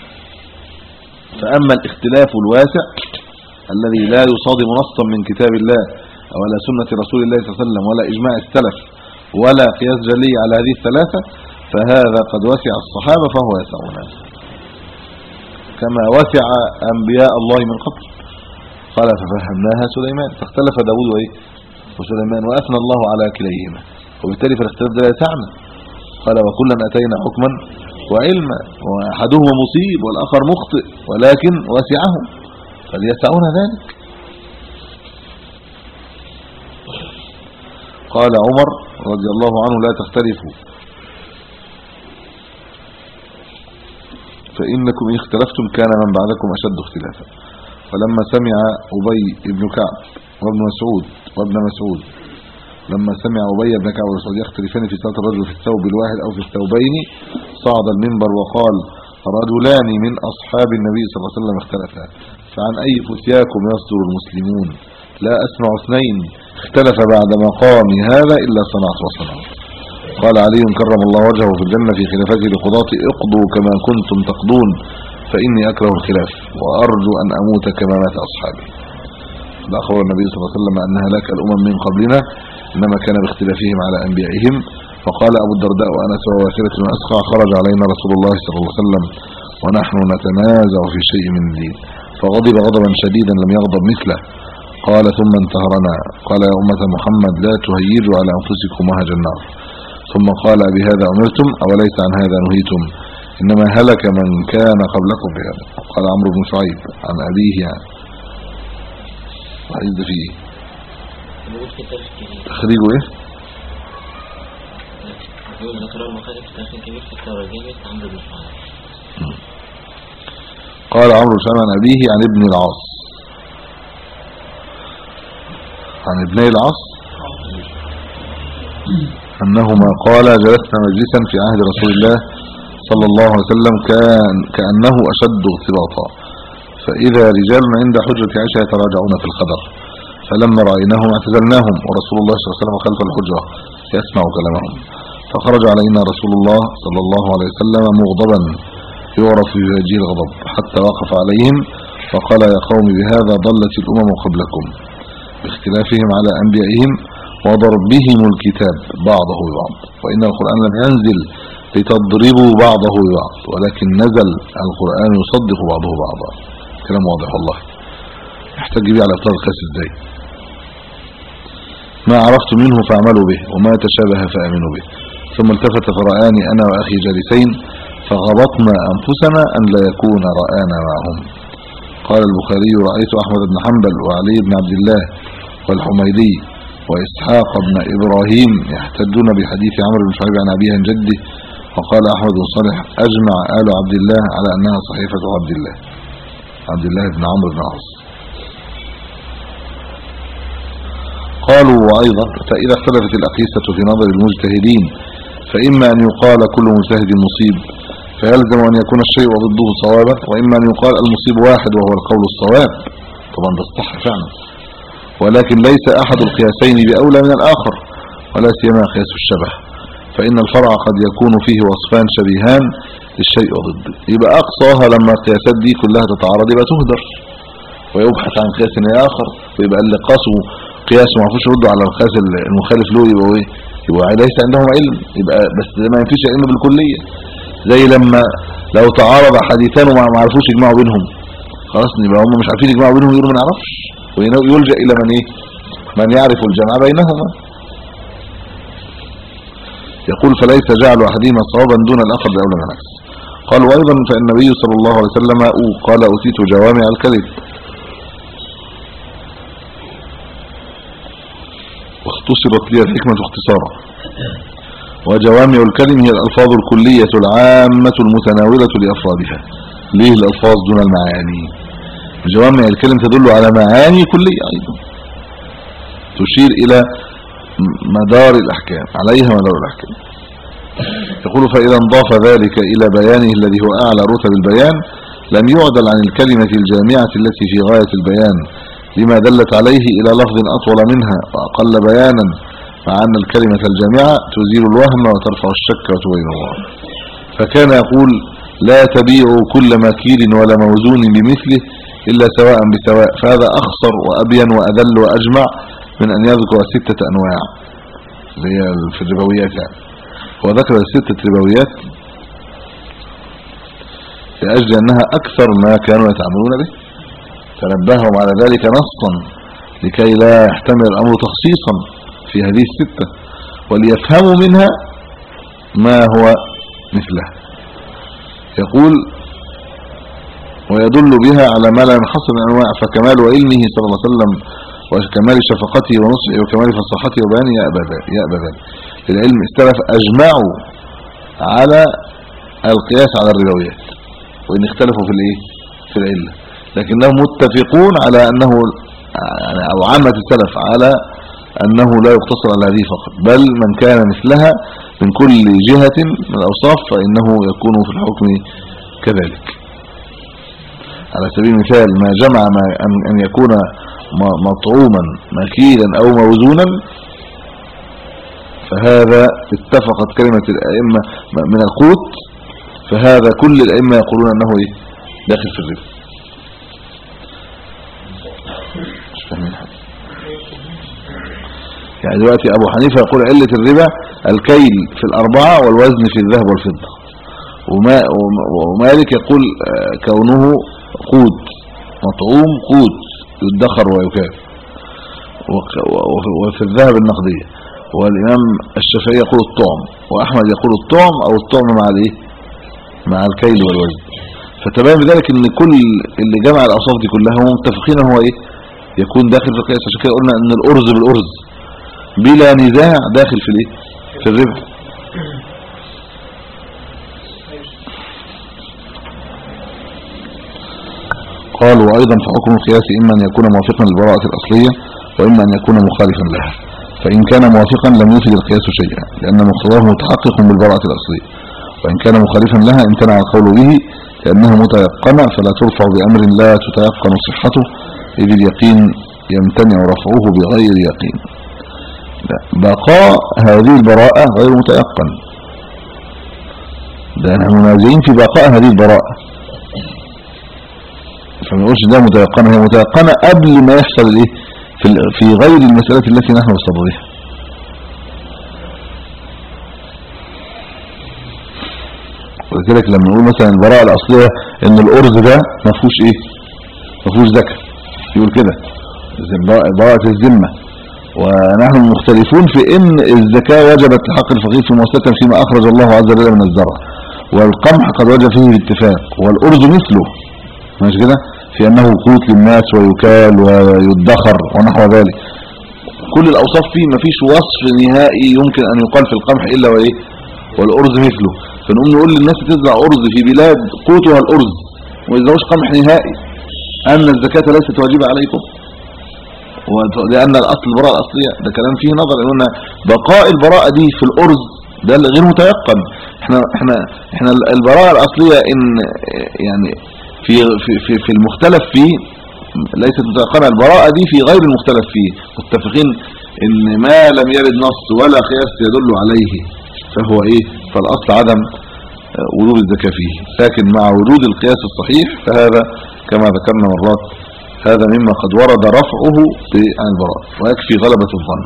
فأما الاختلاف الواسع الذي لا يصادم نصا من كتاب الله ولا سنة رسول الله صلى الله عليه وسلم ولا إجماع السلف ولا قياس جلي على هذه الثلاثة فهذا قد وسع الصحابة فهو يسعنا كما وسع أنبياء الله من قبل قال ففهمناها سليمان فاختلف داود وإيه وسليمان وأثنى الله على كليهما وبالتالي فالاختلاف ده لا يسعنا قال وكلا أتينا حكما وعلما وأحدهما مصيب والآخر مخطئ ولكن وسعه فليسعون ذلك قال عمر رضي الله عنه لا تختلفوا فإنكم إن اختلفتم كان من بعدكم أشد اختلافا فلما سمع أبي بن كعب وابن مسعود وابن مسعود لما سمع أبي بن كعب ومسعود يختلفان في صلاة الرجل في الثوب الواحد أو في الثوبين صعد المنبر وقال رجلان من أصحاب النبي صلى الله عليه وسلم اختلفا فعن أي فتياكم يصدر المسلمون لا أسمع اثنين اختلف بعد مقام هذا إلا صنعت وصنعت قال علي كرم الله وجهه في الجنة في خلافته لقضاة اقضوا كما كنتم تقضون فإني أكره الخلاف وأرجو أن أموت كما مات أصحابي أخبر النبي صلى الله عليه وسلم أن هلاك الأمم من قبلنا إنما كان باختلافهم على أنبيائهم فقال أبو الدرداء وأنس وواثرة أسقع خرج علينا رسول الله صلى الله عليه وسلم ونحن نتنازع في شيء من الدين فغضب غضبا شديدا لم يغضب مثله قال ثم انتهرنا قال يا أمة محمد لا تهيجوا على أنفسكم وهج النار ثم قال بهذا أمرتم أوليس عن هذا نهيتم إنما هلك من كان قبلكم بهذا قال عمرو بن شعيب عن أبيه يعني وعيد فيه تخريجه ايه ذكر المخالف في تاريخ كبير في التراجم عمرو بن شعيب قال عمرو بن شعيب عن أبيه عن ابن العاص عن ابني العاص أنهما قال جلسنا مجلسا في عهد رسول الله صلى الله عليه وسلم كان كأنه أشد اغتباطا فإذا رجال عند حجرة عائشة يتراجعون في الخبر فلما رأيناهم اعتزلناهم ورسول الله صلى الله عليه وسلم خلف الحجرة يسمع كلامهم فخرج علينا رسول الله صلى الله عليه وسلم مغضبا يعرف في وجهه الغضب حتى وقف عليهم فقال يا قوم بهذا ضلت الأمم قبلكم باختلافهم على أنبيائهم وضربهم الكتاب بعضه ببعض وإن القرآن لم ينزل لتضربوا بعضه ببعض ولكن نزل القرآن يصدق بعضه بعضا كلام واضح والله يحتاج بيه على افطار القياس ازاي ما عرفت منه فاعملوا به وما تشابه فامنوا به ثم التفت فرآني انا واخي جالسين فغبطنا انفسنا ان لا يكون رآنا معهم قال البخاري رأيت احمد بن حنبل وعلي بن عبد الله والحميدي وإسحاق بن إبراهيم يحتجون بحديث عمرو بن شعيب عن أبيه عن جده وقال أحمد بن صالح أجمع آل عبد الله على أنها صحيفة عبد الله عبد الله بن عمرو بن عاص قالوا وأيضا فإذا اختلفت الأقيسة في نظر المجتهدين فإما أن يقال كل مجتهد مصيب فيلزم أن يكون الشيء ضده صوابا وإما أن يقال المصيب واحد وهو القول الصواب طبعا ده الصح فعلا ولكن ليس أحد القياسين بأولى من الآخر ولا سيما قياس الشبه فإن الفرع قد يكون فيه وصفان شبيهان للشيء ضده يبقى أقصاها لما القياسات دي كلها تتعارض يبقى تهدر ويبحث عن قياس آخر ويبقى اللي قاسه قياس ما فيش رده على القياس المخالف له يبقى ايه يبقى ليس عندهم علم يبقى بس ما ينفيش علم بالكلية زي لما لو تعارض حديثان وما ما عرفوش يجمعوا بينهم خلاص يبقى هم مش عارفين يجمعوا بينهم يقولوا ما نعرفش ويلجأ الى من ايه من يعرف الجمع بينهما يقول فليس جعل احدهما صوابا دون الاخر باولى من العكس قال وايضا فان النبي صلى الله عليه وسلم قال اوتيت جوامع الكذب واختصرت لي الحكمة اختصارا وجوامع الكلم هي الألفاظ الكلية العامة المتناولة لأفرادها ليه الألفاظ دون المعاني جوامع الكلم تدل على معاني كلية أيضا تشير إلى مدار الأحكام عليها مدار الأحكام يقول فإذا انضاف ذلك إلى بيانه الذي هو أعلى رتب البيان لم يعدل عن الكلمة الجامعة التي في غاية البيان لما دلت عليه إلى لفظ أطول منها وأقل بيانا مع أن الكلمة الجامعة تزيل الوهم وترفع الشك وتبين الله فكان يقول لا تبيع كل مكيل ولا موزون بمثله إلا سواء بسواء فهذا أخصر وأبين وأدل وأجمع من أن يذكر ستة أنواع اللي هي في الربويات يعني هو ذكر ستة ربويات لأجل أنها أكثر ما كانوا يتعاملون به تنبههم على ذلك نصا لكي لا يحتمل الأمر تخصيصا في هذه الستة وليفهموا منها ما هو مثله يقول ويدل بها على ما لا ينحصر من انواع فكمال علمه صلى الله عليه وسلم وكمال شفقته ونصحه وكمال فصاحته وبيانه يأبى ذلك يأبى ذلك العلم السلف اجمعوا على القياس على الروايات وان اختلفوا في الايه في العله لكنهم متفقون على انه يعني او عامه السلف على انه لا يقتصر على هذه فقط بل من كان مثلها من كل جهة من الاوصاف فانه يكون في الحكم كذلك على سبيل المثال ما جمع ما ان, أن يكون مطعوما مكيلا او موزونا فهذا اتفقت كلمة الائمة من القوت فهذا كل الائمة يقولون انه ايه داخل في الربا مش فاهمين حاجة يعني دلوقتي ابو حنيفة يقول علة الربا الكيل في الاربعة والوزن في الذهب والفضة وما ومالك يقول آه، كونه قوت مطعوم قوت يدخر ويكال وفي الذهب النقدية والامام الشافعي يقول الطعم واحمد يقول الطعم او الطعم مع الايه مع الكيل والوزن فتبين بذلك ان كل اللي جمع الاوصاف دي كلها هم متفقين هو ايه يكون داخل في القياس عشان كده قلنا ان الارز بالارز بلا نزاع داخل في الايه في الربح قالوا ايضا فحكم القياس اما ان يكون موافقا للبراءه الاصليه واما ان يكون مخالفا لها فان كان موافقا لم يفيد القياس شيئا لان مقتضاه متحقق بالبراءه الاصليه وان كان مخالفا لها امتنع القول به لانها متيقنه فلا ترفع بامر لا تتيقن صحته اذ اليقين يمتنع رفعه بغير يقين بقاء هذه البراءة غير متيقن ده نحن منازعين في بقاء هذه البراءة فما نقولش ده متيقنة هي متيقنة قبل ما يحصل الايه في, في غير المسألة التي نحن نستضيفها ولذلك لما نقول مثلا البراءة الأصلية ان الأرز ده ما فيهوش ايه ما فيهوش زكاة يقول كده براءة الذمة ونحن مختلفون في ان الزكاة وجبت لحق الفقير في موسطة فيما اخرج الله عز وجل من الزرع والقمح قد وجب فيه الاتفاق والارز مثله ماشي كده في انه قوت للناس ويكال ويدخر ونحو ذلك كل الاوصاف فيه ما فيش وصف نهائي يمكن ان يقال في القمح الا وايه والارز مثله فنقوم نقول للناس تزرع ارز في بلاد قوتها الارز وإذا مش قمح نهائي ان الزكاة ليست واجبة عليكم لان الاصل البراءه الاصليه ده كلام فيه نظر ان بقاء البراءه دي في الارز ده غير متيقن احنا احنا احنا البراءه الاصليه ان يعني في في في, في المختلف فيه ليست متيقنه البراءه دي في غير المختلف فيه متفقين ان ما لم يرد نص ولا قياس يدل عليه فهو ايه فالاصل عدم وجود الزكاه فيه لكن مع وجود القياس الصحيح فهذا كما ذكرنا مرات هذا مما قد ورد رفعه عن البراء ويكفي غلبة الظن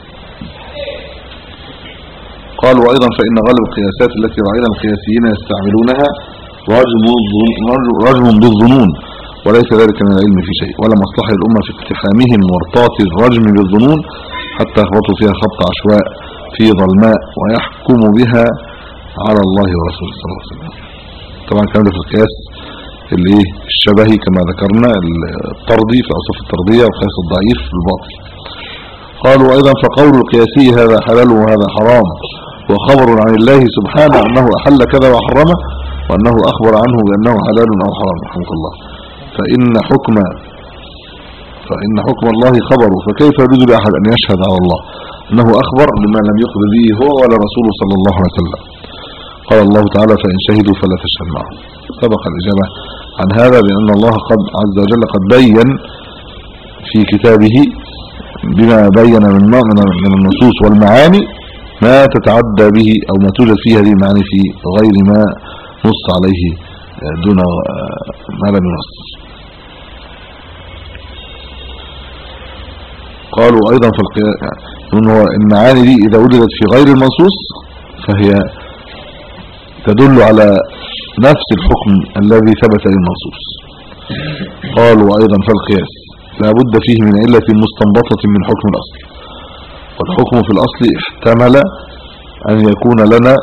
قالوا أيضا فإن غالب القياسات التي رأينا القياسيين يستعملونها رجم, رجم بالظنون وليس ذلك من العلم في شيء ولا مصلحة الأمة في اقتحامهم ورطات الرجم بالظنون حتى يخبطوا فيها خبط عشواء في ظلماء ويحكم بها على الله ورسوله صلى الله عليه وسلم طبعا كان في القياس اللي الشبهي كما ذكرنا الطردي في اصف الطردية والقياس الضعيف الباطل قالوا ايضا فقول القياسي هذا حلال وهذا حرام وخبر عن الله سبحانه انه احل كذا وحرمه وانه اخبر عنه بانه حلال او حرام رحمه الله فان حكم فان حكم الله خبره فكيف يجوز لاحد ان يشهد على الله انه اخبر بما لم يخبر به هو ولا رسوله صلى الله عليه وسلم قال الله تعالى فان شهدوا فلا تشهد معهم سبق الاجابه عن هذا بان الله قد عز وجل قد بين في كتابه بما بين من من من النصوص والمعاني ما تتعدى به او ما توجد فيه هذه المعاني في غير ما نص عليه دون ما لم ينص قالوا ايضا في القياس ان هو المعاني دي اذا وجدت في غير المنصوص فهي تدل على نفس الحكم الذي ثبت للمنصوص قالوا ايضا في القياس لا بد فيه من علة مستنبطة من حكم الاصل والحكم في الاصل احتمل ان يكون لنا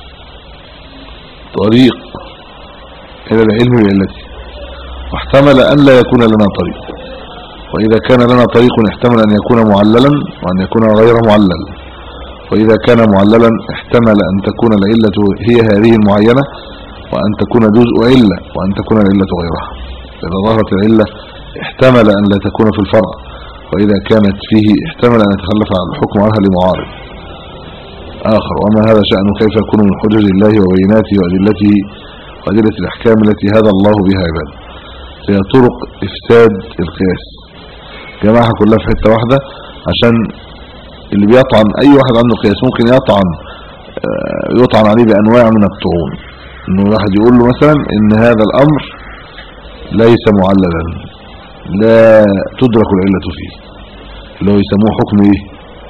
طريق الى العلم بعلته واحتمل ان لا يكون لنا طريق وإذا كان لنا طريق احتمل أن يكون معللا وأن يكون غير معلل وإذا كان معللا احتمل أن تكون العلة هي هذه المعينة وأن تكون جزء علة وأن تكون العلة غيرها إذا ظهرت العلة احتمل أن لا تكون في الفرع وإذا كانت فيه احتمل أن يتخلف عن الحكم عنها لمعارض آخر وما هذا شأن كيف يكون من حجج الله وبيناته وأدلته وأدلة الأحكام التي هذا الله بها عباده هي طرق إفساد القياس جماعها كلها في حته واحده عشان اللي بيطعن اي واحد عنده قياس ممكن يطعن يطعن عليه بانواع من الطعون انه واحد يقول له مثلا ان هذا الامر ليس معللا لا تدرك العله فيه اللي هو يسموه حكم ايه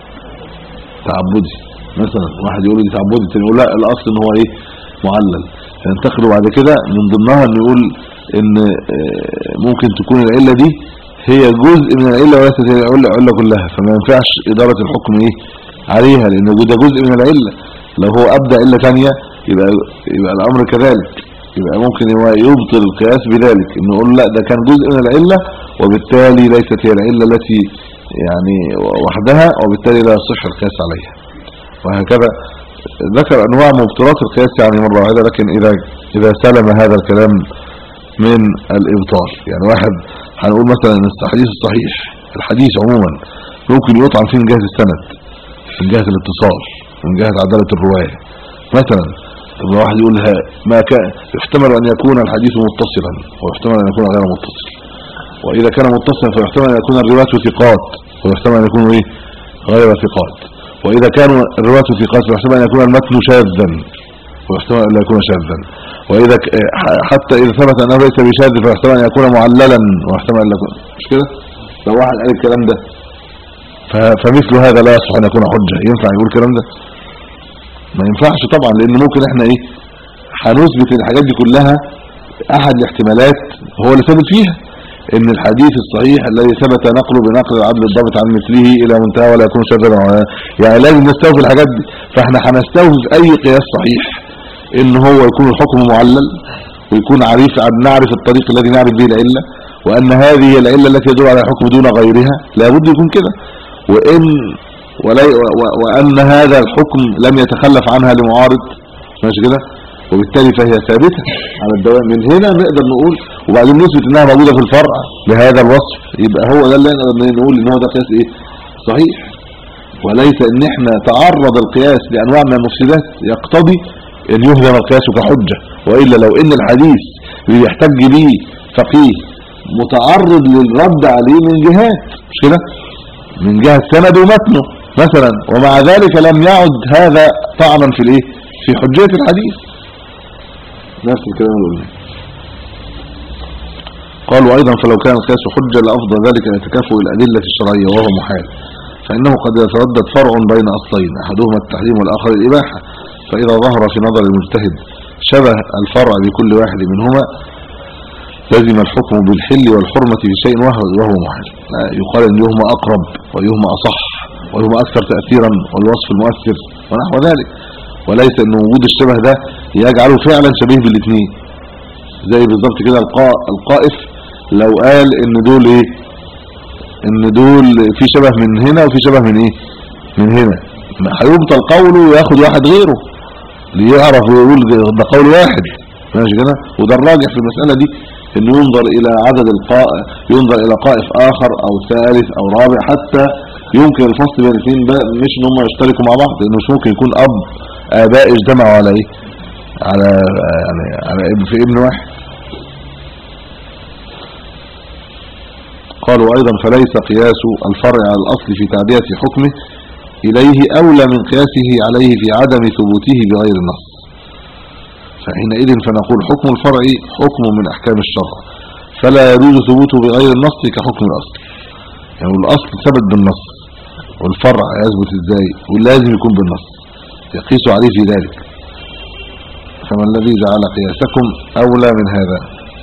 تعبدي مثلا واحد يقول لي تعبدي الثاني يقول لا الاصل ان هو ايه معلل ينتقلوا بعد كده من ضمنها انه يقول ان ممكن تكون العله دي هي جزء من العله وليست هي العله كلها فما ينفعش اداره الحكم ايه عليها لانه ده جزء من العله لو هو ابدا عله ثانيه يبقى يبقى الامر كذلك يبقى ممكن هو يبطل القياس بذلك انه يقول لا ده كان جزء من العله وبالتالي ليست هي العله التي يعني وحدها وبالتالي لا يصح القياس عليها وهكذا ذكر انواع مبطلات القياس يعني مره واحده لكن اذا اذا سلم هذا الكلام من الابطال يعني واحد هنقول مثلا ان الحديث الصحيح الحديث عموما ممكن يطعن فيه من جهه السند من جهه الاتصال من جهه عداله الروايه مثلا لما واحد يقول ما كان يحتمل ان يكون الحديث متصلا ويحتمل ان يكون غير متصل واذا كان متصلا فيحتمل ان يكون الروايه ثقات ويحتمل ان يكون ايه غير ثقات واذا كانوا الروايه ثقات فيحتمل ان يكون المتن شاذا ويحتمل ان لا يكون شاذا واذا ك... حتى اذا ثبت انه ليس بشاذ فيحتمل ان يكون معللا ويحتمل ان لا يكون مش كده لو واحد قال الكلام ده ف... فمثل هذا لا يصح ان يكون حجه ينفع يقول الكلام ده ما ينفعش طبعا لان ممكن احنا ايه هنثبت ان الحاجات دي كلها احد الاحتمالات هو اللي ثبت فيها ان الحديث الصحيح الذي ثبت نقله بنقل العدل الضابط عن مثله الى منتهى ولا يكون شاذا يعني لازم نستوفي الحاجات دي فاحنا هنستوفي اي قياس صحيح ان هو يكون الحكم معلل ويكون عارف نعرف الطريق الذي نعرف به العله وان هذه هي العله التي يدل على الحكم دون غيرها لابد يكون كده وان ولا وان هذا الحكم لم يتخلف عنها لمعارض ماشي كده وبالتالي فهي ثابته على الدوام من هنا نقدر نقول وبعدين نثبت انها موجوده في الفرع بهذا الوصف يبقى هو ده اللي نقدر نقول ان هو ده قياس ايه صحيح وليس ان احنا تعرض القياس لانواع من المفسدات يقتضي ان يهدم القياس كحجه والا لو ان الحديث اللي يحتج به فقيه متعرض للرد عليه من جهات مش كده من جهه سند ومتنه مثلا ومع ذلك لم يعد هذا طعنا في الايه في حجيه الحديث نفس الكلام اللي قلناه قالوا ايضا فلو كان القياس حجه لافضل ذلك ان يتكافؤ الادله الشرعيه وهو محال فانه قد يتردد فرع بين اصلين احدهما التحريم والاخر الاباحه فاذا ظهر في نظر المجتهد شبه الفرع بكل واحد منهما لزم الحكم بالحل والحرمه في شيء وهو وهو محال يقال ان يهما اقرب ويهما اصح ويهما اكثر تاثيرا والوصف المؤثر ونحو ذلك وليس ان وجود الشبه ده يجعله فعلا شبيه بالاثنين زي بالظبط كده القاء القائف لو قال ان دول ايه ان دول في شبه من هنا وفي شبه من ايه من هنا هيبطل قوله وياخد واحد غيره ليعرف ويقول ده قول واحد ماشي كده وده الراجح في المساله دي انه ينظر الى عدد القاء ينظر الى قائف اخر او ثالث او رابع حتى يمكن الفصل بين الاثنين بقى مش ان هم يشتركوا مع بعض لانه مش ممكن يكون اب اباء اجتمعوا على ايه على على, على ابن في ابن واحد قالوا ايضا فليس قياس الفرع على الاصل في تعدية حكمه اليه اولى من قياسه عليه في عدم ثبوته بغير النص فحينئذ فنقول حكم الفرع حكم من احكام الشرع فلا يجوز ثبوته بغير النص كحكم الاصل يعني الاصل ثبت بالنص والفرع يثبت ازاي ولازم يكون بالنص يقيس عليه في ذلك فما الذي جعل قياسكم اولى من هذا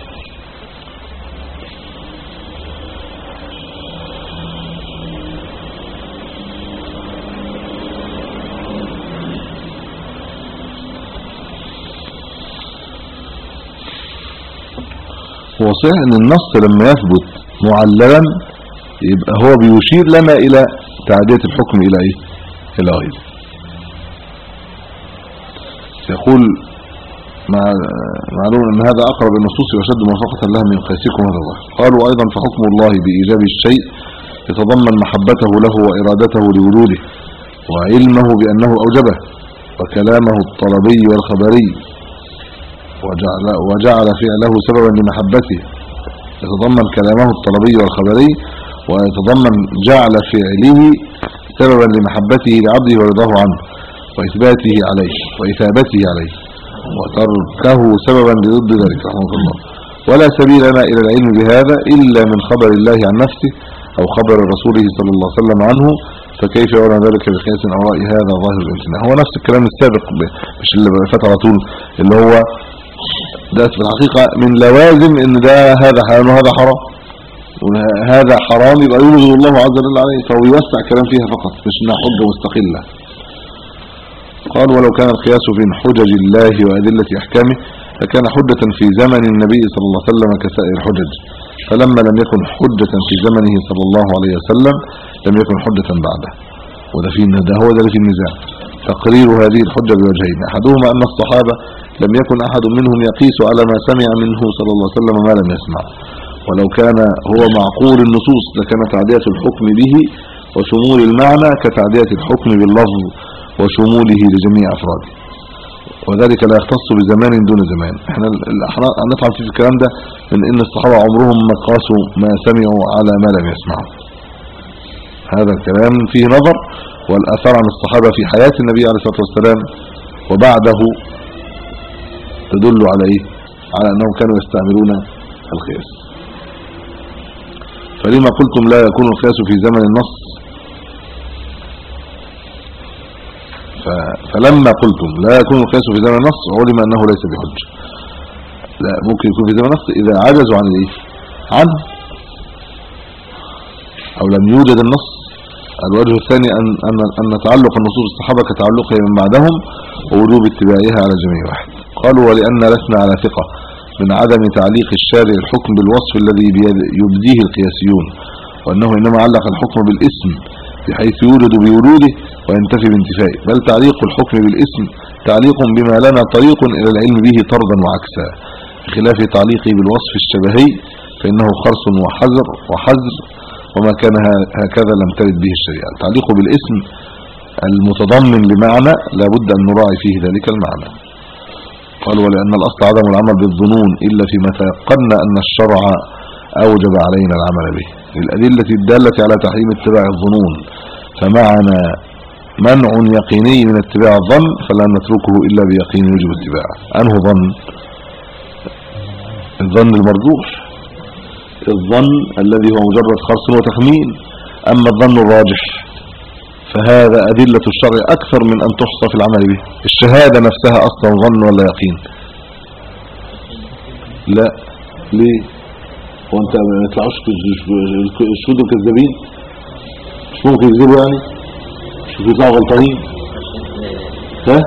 هو صحيح ان النص لما يثبت معللا يبقى هو بيشير لنا الى تعدية الحكم الى ايه الى غيره يقول مع معلوم ان هذا اقرب النصوص واشد موافقه لها من قياسكم هذا الظاهر قالوا ايضا فحكم الله بايجاب الشيء يتضمن محبته له وارادته لوجوده وعلمه بانه اوجبه وكلامه الطلبي والخبري وجعل, وجعل فعله سببا لمحبته يتضمن كلامه الطلبي والخبري ويتضمن جعل فعله سببا لمحبته لعبده ورضاه عنه وإثباته عليه وإثابته عليه وتركه سببا لضد ذلك رحمه الله ولا سبيل لنا إلى العلم بهذا إلا من خبر الله عن نفسه أو خبر رسوله صلى الله عليه وسلم عنه فكيف يرى ذلك بقياس أو رأي هذا ظاهر الامتناع هو نفس الكلام السابق مش اللي فات على طول اللي هو ده في الحقيقة من لوازم ان ده هذا حلال وهذا حرام وهذا حرام يبقى يوجد الله عز وجل عليه فهو يوسع الكلام فيها فقط مش انها حجة مستقلة قال ولو كان القياس في حجج الله وأدلة أحكامه لكان حجة في زمن النبي صلى الله عليه وسلم كسائر الحجج فلما لم يكن حجة في زمنه صلى الله عليه وسلم لم يكن حجة بعده وده في ده هو ده في النزاع تقرير هذه الحجة بوجهين أحدهما أن الصحابة لم يكن أحد منهم يقيس على ما سمع منه صلى الله عليه وسلم ما لم يسمع ولو كان هو معقول النصوص لكان تعدية الحكم به وشمول المعنى كتعدية الحكم باللفظ وشموله لجميع أفراده وذلك لا يختص بزمان دون زمان احنا نطعن في الكلام ده من ان الصحابة عمرهم ما قاسوا ما سمعوا على ما لم يسمعوا هذا الكلام فيه نظر والأثر عن الصحابة في حياة النبي عليه الصلاة والسلام وبعده تدل على ايه على انهم كانوا يستعملون القياس فلما قلتم لا يكون القياس في زمن النص فلما قلتم لا يكون القياس في زمن النص علم انه ليس بحجه لا ممكن يكون في زمن النص اذا عجزوا عن الايه عنه او لم يوجد النص الوجه الثاني ان ان ان تعلق النصوص الصحابه كتعلقها من بعدهم ووجوب اتباعها على جميع واحد قالوا ولان لسنا على ثقه من عدم تعليق الشارع الحكم بالوصف الذي يبديه القياسيون وانه انما علق الحكم بالاسم بحيث يوجد بوجوده وينتفي بانتفائه بل تعليق الحكم بالاسم تعليق بما لنا طريق الى العلم به طردا وعكسا بخلاف تعليقه بالوصف الشبهي فانه خرص وحذر وحذر وما كان هكذا لم ترد به الشريعه تعليقه بالاسم المتضمن لمعنى لابد ان نراعي فيه ذلك المعنى قال ولان الاصل عدم العمل بالظنون الا فيما تيقنا ان الشرع اوجب علينا العمل به الادله الداله على تحريم اتباع الظنون فمعنا منع يقيني من اتباع الظن فلا نتركه الا بيقين يجب اتباعه انه ظن الظن المرجوح الظن الذي هو مجرد خرص وتخمين اما الظن الراجح فهذا أدلة الشرع أكثر من أن تحصى في العمل به الشهادة نفسها أصلا ظن ولا يقين لا ليه وانت ما يطلعوش الشهود كذابين مش ممكن يكذبوا يعني مش ممكن يطلعوا غلطانين ها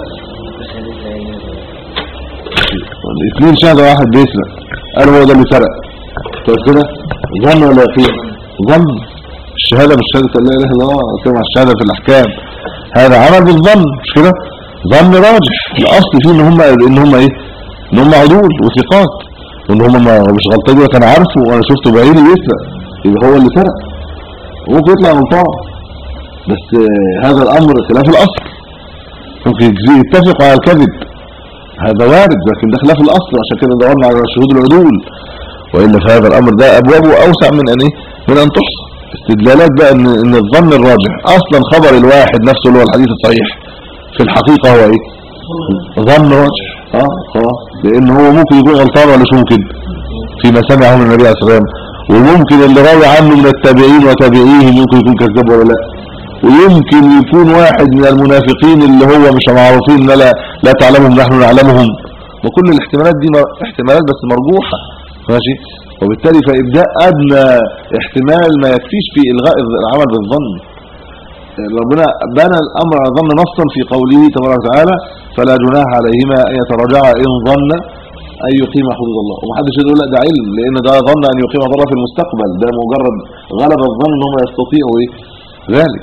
الاثنين شهادة واحد بيسرق قال هو ده اللي سرق طيب كده ظن ولا يقين ظن الشهاده مش شهاده لا اله الا الله كما الشهاده في الاحكام هذا عمل بالظن مش كده ظن راجح الاصل فيه ان هم ان هم ايه ان هم عدول وثقات وان هم ما مش غلطان كان عارفه وانا شفته بعيني بيسرق يبقى هو اللي سرق وممكن يطلع غلطان بس آه، هذا الامر خلاف الاصل ممكن يتفقوا على الكذب هذا وارد لكن ده خلاف الاصل عشان كده دورنا على شهود العدول والا فهذا الامر ده ابوابه اوسع من ان ايه من ان تحصى استدلالات بقى ان ان الظن الراجح اصلا خبر الواحد نفسه اللي هو الحديث الصحيح في الحقيقه هو ايه ظن راجح اه خلاص لان هو ممكن يكون غلطان ولا مش ممكن فيما سمعه من النبي عليه الصلاه والسلام وممكن اللي راوي عنه من التابعين وتابعيهم ممكن يكون كذاب ولا لا ويمكن يكون واحد من المنافقين اللي هو مش معروفين لا لا تعلمهم نحن نعلمهم وكل الاحتمالات دي م- احتمالات بس مرجوحه ماشي وبالتالي فابداء ادنى احتمال ما يكفيش في الغاء العمل بالظن ربنا بنى الامر على ظن نصا في قوله تبارك وتعالى فلا جناح عليهما ان يتراجعا ان ظن ان يقيم حدود الله ومحدش يقول لا ده علم لان ده ظن ان يقيم ضرر في المستقبل ده مجرد غلب الظن ان هم يستطيعوا ايه ذلك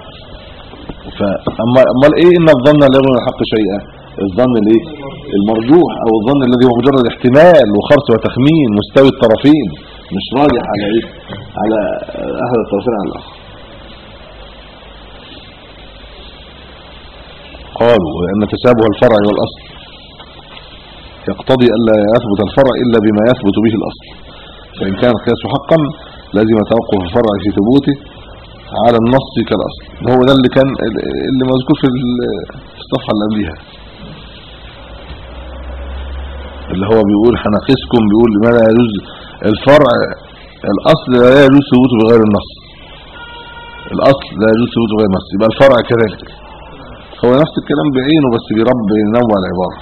فاما امال ايه ان الظن لا يغني عن الحق شيئا الظن الايه المرجوح او الظن الذي هو مجرد احتمال وخرس وتخمين مستوي الطرفين مش راجح على ايه على احد الطرفين على الاخر قالوا لأن تشابه الفرع والأصل يقتضي ألا يثبت الفرع إلا بما يثبت به الأصل فإن كان القياس حقا لازم توقف الفرع في ثبوته على النص كالأصل هو ده اللي كان اللي مذكور في ال- في الصفحة اللي قبلها اللي هو بيقول هنقيسكم بيقول ما لا يجوز الفرع الأصل لا يجوز ثبوته بغير النص الأصل لا يجوز ثبوته بغير النص يبقى الفرع كذلك هو نفس الكلام بعينه بس برب نوع العبارة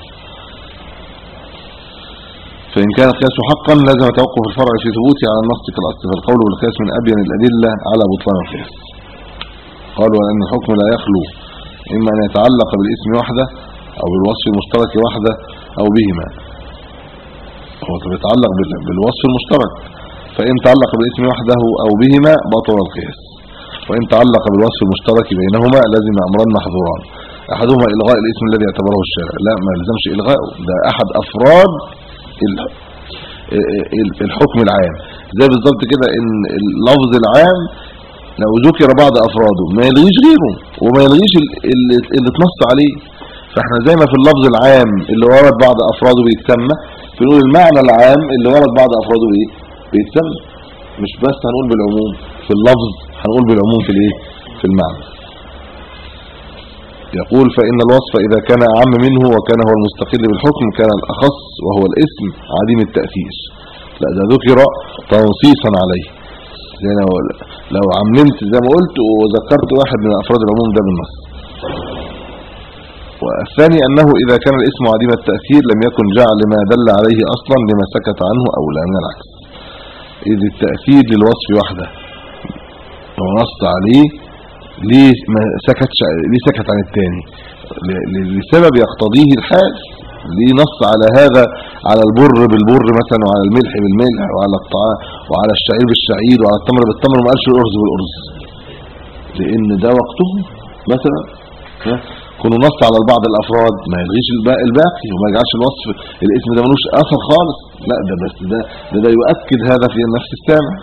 فإن كان القياس حقا لازم توقف الفرع في ثبوته على النص كالأصل فالقول بالقياس من أبين الأدلة على بطلان القياس قالوا أن الحكم لا يخلو إما أن يتعلق بالاسم وحده أو بالوصف المشترك وحده أو بهما هو يتعلق بال- بالوصف المشترك فإن تعلق بالاسم وحده أو بهما بطل القياس وإن تعلق بالوصف المشترك بينهما لازم أمران محظوران أحدهما إلغاء الاسم الذي اعتبره الشارع لا ما يلزمش إلغاءه ده أحد أفراد ال- ال- الحكم العام زي بالظبط كده ان اللفظ العام لو ذكر بعض افراده ما يلغيش غيره وما يلغيش ال- اللي اللي اتنص عليه فاحنا زي ما في اللفظ العام اللي ورد بعض افراده بيتسمى بنقول المعنى العام اللي ورد بعض افراده ايه بيتسمى مش بس هنقول بالعموم في اللفظ هنقول بالعموم في الايه في المعنى يقول فإن الوصف إذا كان أعم منه وكان هو المستقل بالحكم كان الأخص وهو الاسم عديم التأثير لا ده ذكر تنصيصا عليه زي لو, لو عممت زي ما قلت وذكرت واحد من أفراد العموم ده بالنص والثاني أنه إذا كان الاسم عديم التأثير لم يكن جعل ما دل عليه أصلا لما سكت عنه أو لا من العكس إذ التأثير للوصف وحده ونص عليه ليه ما سكتش ليه سكت عن الثاني ل- ل- لسبب يقتضيه الحال ليه نص على هذا على البر بالبر مثلا وعلى الملح بالملح وعلى الطعام وعلى الشعير بالشعير وعلى التمر بالتمر وما قالش الارز بالارز لان ده وقته مثلا ها؟ كونه نص على بعض الافراد ما يلغيش الباقي الباقي وما يجعلش الوصف الاسم ده ملوش اثر خالص لا ده بس ده ده, ده يؤكد هذا في نفس السامع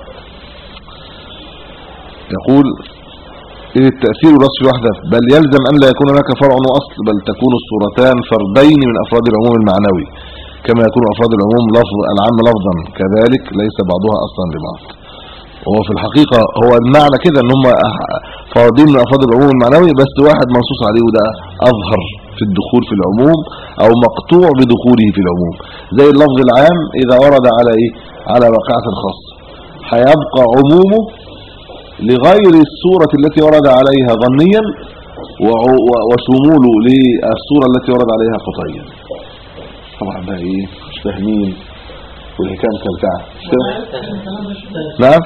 يقول إذ التأثير الوصف وحده بل يلزم أن لا يكون هناك فرع وأصل بل تكون الصورتان فردين من أفراد العموم المعنوي كما يكون أفراد العموم لفظ العام لفظا كذلك ليس بعضها أصلا لبعض وهو في الحقيقة هو المعنى كده ان هم فردين من أفراد العموم المعنوي بس واحد منصوص عليه وده أظهر في الدخول في العموم أو مقطوع بدخوله في العموم زي اللفظ العام إذا ورد على إيه على واقعة خاصة هيبقى عمومه لغير الصورة التي ورد عليها ظنيا وع- و- وشموله للصورة التي ورد عليها قطعيا طبعا بقى ايه مش فاهمين والحكايه مكلكعه مش فاهم؟ نعم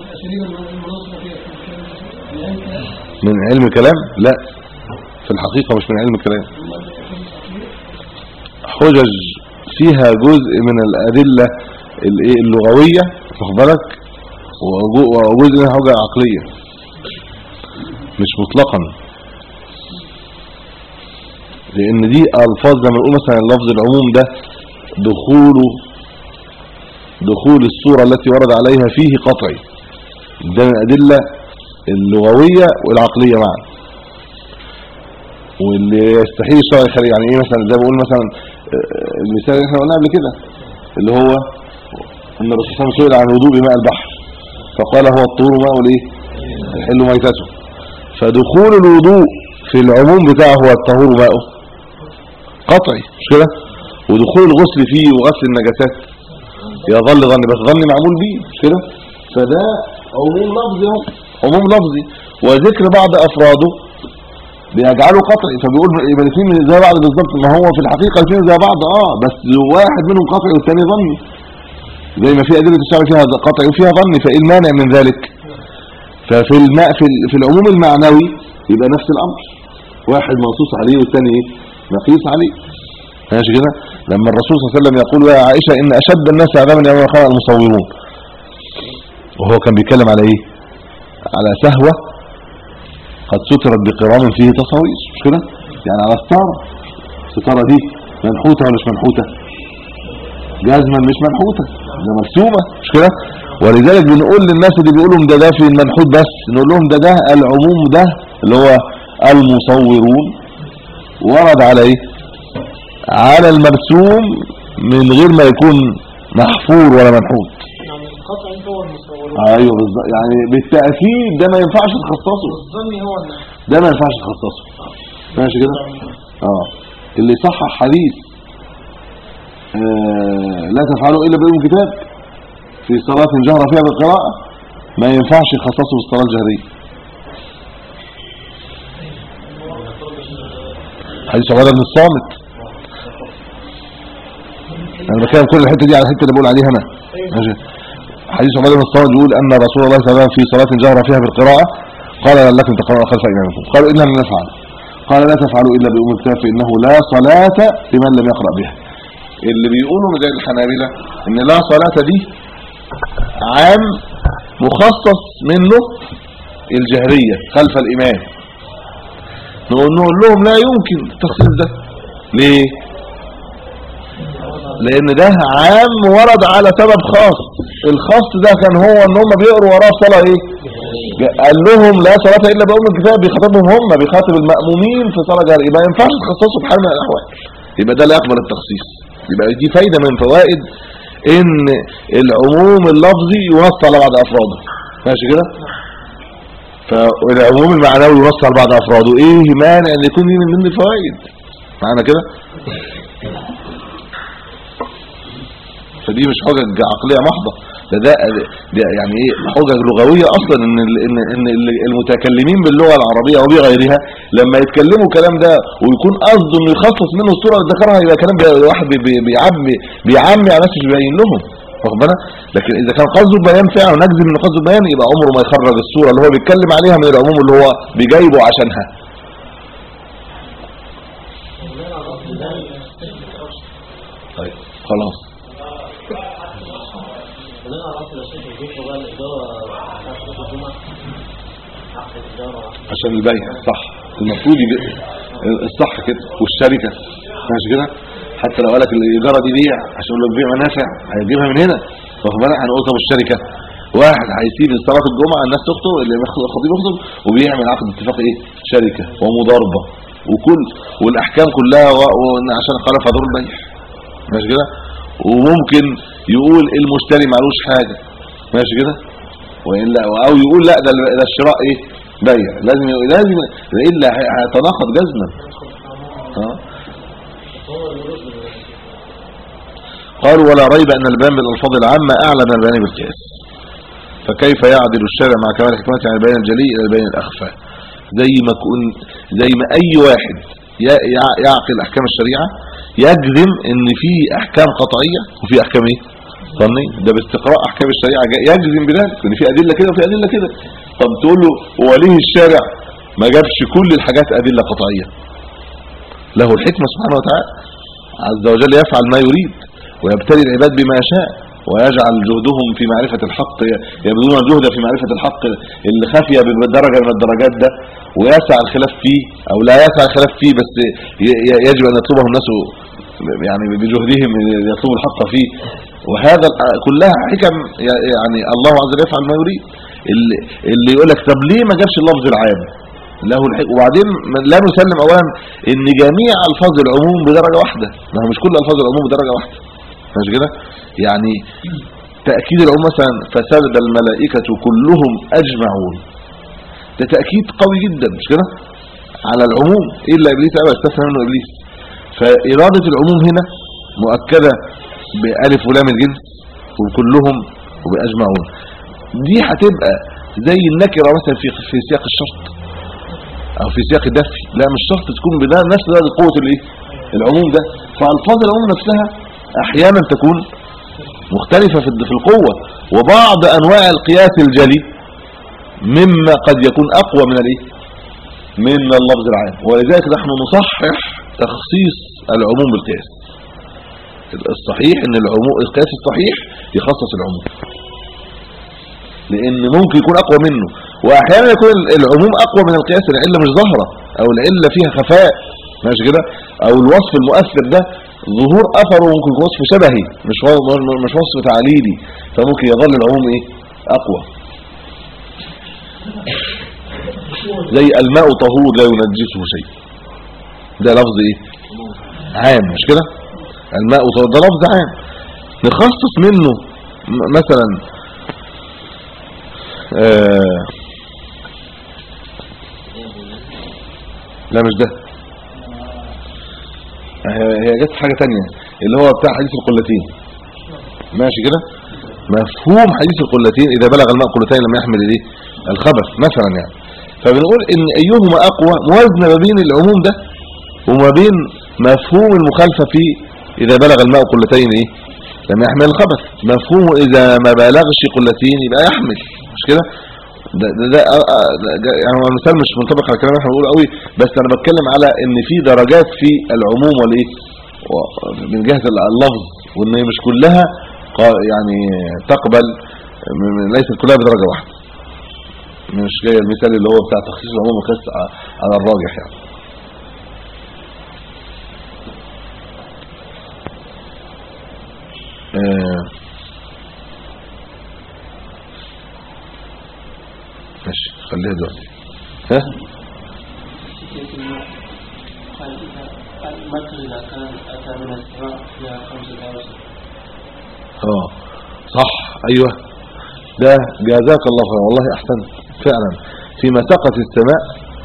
من علم كلام لا في الحقيقة مش من علم كلام حجج فيها جزء من الأدلة الايه اللغوية واخد بالك وجو- وجزء منها حجة عقلية مش مطلقا لان دي الفاظ لما نقول مثلا لفظ العموم ده دخوله دخول الصورة التي ورد عليها فيه قطعي ده من الأدلة اللغويه والعقليه معا واللي يستحيل الشرع يخلي يعني ايه مثلا زي بقول مثلا آه، المثال اللي احنا قلناه قبل كده اللي هو ان الرسول صلى الله عليه وسلم سئل عن الوضوء بماء البحر فقال هو الطهور ماء الايه الحل ميتته فدخول الوضوء في العموم بتاعه هو الطهور ماؤه قطعي مش كده ودخول الغسل فيه وغسل النجاسات يظل ظن بس ظن معمول بيه مش كده فده عموم لفظي اهو عموم لفظي وذكر بعض افراده بيجعله قطعي فبيقول يبقى الاثنين زي بعض بالظبط ما هو في الحقيقه الاثنين زي بعض اه بس واحد منهم قطعي والثاني ظني زي ما في ادله الشرع فيها قطعي وفيها ظني فايه المانع من ذلك ففي الماء في, ال- في العموم المعنوي يبقى نفس الامر واحد منصوص عليه والثاني ايه مقيس عليه ماشي كده لما الرسول صلى الله عليه وسلم يقول يا عائشه ان اشد الناس عذابا يوم القيامه المصورون وهو كان بيتكلم على ايه على سهوه قد سترت بقرام فيه تصاوير مش كده يعني على ستاره الستاره دي منحوته ولا مش منحوته جزما مش منحوته ده مرسومه مش كده ولذلك بنقول للناس اللي بيقولوا ده ده في المنحوت بس نقول لهم ده ده العموم ده اللي هو المصورون ورد على ايه على المرسوم من غير ما يكون محفور ولا منحوت يعني القطع هو المصور ايوه بالظبط يعني بالتاكيد ده ما ينفعش تخصصه والظن هو النحو ده ما ينفعش تخصصه ماشي كده اه اللي صحح حديث آه لا تفعلوا الا بأم كتاب في صلاة جهر فيها بالقراءة ما ينفعش يخصصه بالصلاة الجهرية حديث عبادة بن الصامت انا بتكلم كل الحته دي على الحته اللي بقول عليها انا ماشي حديث عبادة بن الصامت بيقول ان رسول الله صلى الله عليه وسلم في صلاة جهر فيها بالقراءة قال لكم تقرأوا خلف إمامكم قالوا إننا لا نفعل قال لا تفعلوا إلا بأم الكتاب فإنه لا صلاة لمن لم يقرأ بها اللي بيقولوا زي الحنابلة إن لا صلاة دي عام مخصص منه الجهرية خلف الإمام نقول نقول لهم لا يمكن التخصيص ده ليه لان ده عام ورد على سبب خاص الخاص ده كان هو ان هم بيقروا وراه صلاه ايه قال لهم لا صلاه الا بأم الكتاب بيخاطبهم هم بيخاطب المأمومين في صلاه جهريه ما ينفعش تخصصوا بحال من الاحوال يبقى ده لا يقبل التخصيص يبقى دي فايده من فوائد ان العموم اللفظي ينص على بعض افراده ماشي كده فالعموم المعنوي ينص على بعض افراده ايه مانع ان يكون دي من ضمن الفوائد معانا كده فدي مش حجج عقليه محضه ده ده, ده يعني ايه حجج لغويه اصلا ان ال- ان ان ال- المتكلمين باللغه العربيه وبغيرها لما يتكلموا الكلام ده ويكون قصده انه يخصص منه الصوره اللي ذكرها يبقى كلام بي- واحد بي- بي- بيعمي بيعمي على ناس مش بيبين لهم واخد بالك لكن اذا كان قصده البيان فعلا ونجزم ان قصده البيان يبقى عمره ما يخرج الصوره اللي هو بيتكلم عليها من العموم اللي هو بيجايبه عشانها طيب خلاص كلنا عرفنا الشيخ يضيف بقى الإدارة بتاعت صلاة الجمعة عقد الإدارة عشان البيع صح المفروض يبقى الصح كده والشركه ماشي كده حتى لو قالك الايجاره دي بيع عشان لو بيع منافع هيجيبها من هنا واخد بالك هنقول طب الشركه واحد هيسيب صلاه الجمعه الناس تخطب اللي بيخطب الخطيب يخطب وبيعمل عقد اتفاق ايه شركه ومضاربه وكل والاحكام كلها و... و... عشان قال فضل البيع ماشي كده وممكن يقول المشتري معلوش حاجه ماشي كده والا او يقول لا ده ده الشراء ايه بيع لازم لازم الا هيتناقض جزما اه قالوا ولا ريب ان البيان بالالفاظ العامه اعلى من البيان بالقياس فكيف يعدل الشارع مع كمال حكمته عن البيان الجلي الى البيان الاخفى زي ما كون زي ما اي واحد ي- يع- يعقل احكام الشريعه يجزم ان في احكام قطعيه وفي احكام ايه ظنيه ده باستقراء احكام الشريعه جاء يجزم بذلك ان في ادله كده وفي ادله كده طب تقول له هو ليه الشارع ما جابش كل الحاجات ادله قطعيه له الحكمه سبحانه وتعالى عز وجل يفعل ما يريد ويبتلي العباد بما شاء ويجعل جهدهم في معرفة الحق يبذلون الجهد في معرفة الحق اللي خفي بدرجة من الدرجات ده ويسع الخلاف فيه او لا يسع الخلاف فيه بس ي- ي- يجب ان يطلبه الناس يعني بجهدهم يطلبوا الحق فيه وهذا كلها حكم يعني الله عز وجل يفعل ما يريد اللي, اللي يقول لك طب ليه ما جابش اللفظ العام له الحق وبعدين لا نسلم اولا ان جميع الفاظ العموم بدرجه واحده ما هو مش كل الفاظ العموم بدرجه واحده مش كده يعني تاكيد العموم مثلا فسجد الملائكه كلهم اجمعون ده تاكيد قوي جدا مش كده على العموم الا ابليس ابى استثنى منه ابليس فاراده العموم هنا مؤكده بالف ولام الجنس وكلهم وباجمعون دي هتبقى زي النكره مثلا في في سياق الشرط او في سياق الدفي لا مش شرط تكون بدا نفس درجه قوه الايه العموم ده فالفاظ العموم نفسها احيانا تكون مختلفه في في القوه وبعض انواع القياس الجلي مما قد يكون اقوى من الايه من اللفظ العام ولذلك نحن نصحح تخصيص العموم بالقياس الصحيح ان العموم القياس الصحيح يخصص العموم لان ممكن يكون اقوى منه واحيانا يكون العموم اقوى من القياس العله مش ظاهره او العله فيها خفاء ماشي كده او الوصف المؤثر ده ظهور اثره ممكن يكون وصف شبهي مش و- مش وصف تعليلي فممكن يظل العموم ايه اقوى زي الماء طهور لا ينجسه شيء ده لفظ ايه عام مش كده الماء طهور ده لفظ عام نخصص منه م- مثلا آه لا مش ده هي- هي جت حاجة تانية اللي هو بتاع حديث القلتين ماشي كده مفهوم حديث القلتين اذا بلغ الماء قلتين لم يحمل الايه الخبث مثلا يعني فبنقول ان ايهما اقوى موازنه ما بين العموم ده وما بين مفهوم المخالفه في اذا بلغ الماء قلتين ايه لم يحمل الخبث مفهومه اذا ما بلغش قلتين يبقى يحمل مش كده ده ده, ده, ده, ده يعني هو المثال مش منطبق على الكلام اللي احنا بنقوله قوي بس انا بتكلم على ان في درجات في العموم والايه و- من جهه اللفظ وان هي مش كلها قا- يعني تقبل م- م- ليست كلها بدرجه واحده مش جاي المثال اللي هو بتاع تخصيص العموم والقياس ع- على الراجح يعني آه، ماشي خليها دلوقتي ها المثل إذا كان أتى من السماء فيها خمسة أوسط اه صح ايوه ده جزاك الله خير والله احسنت فعلا فيما سقط السماء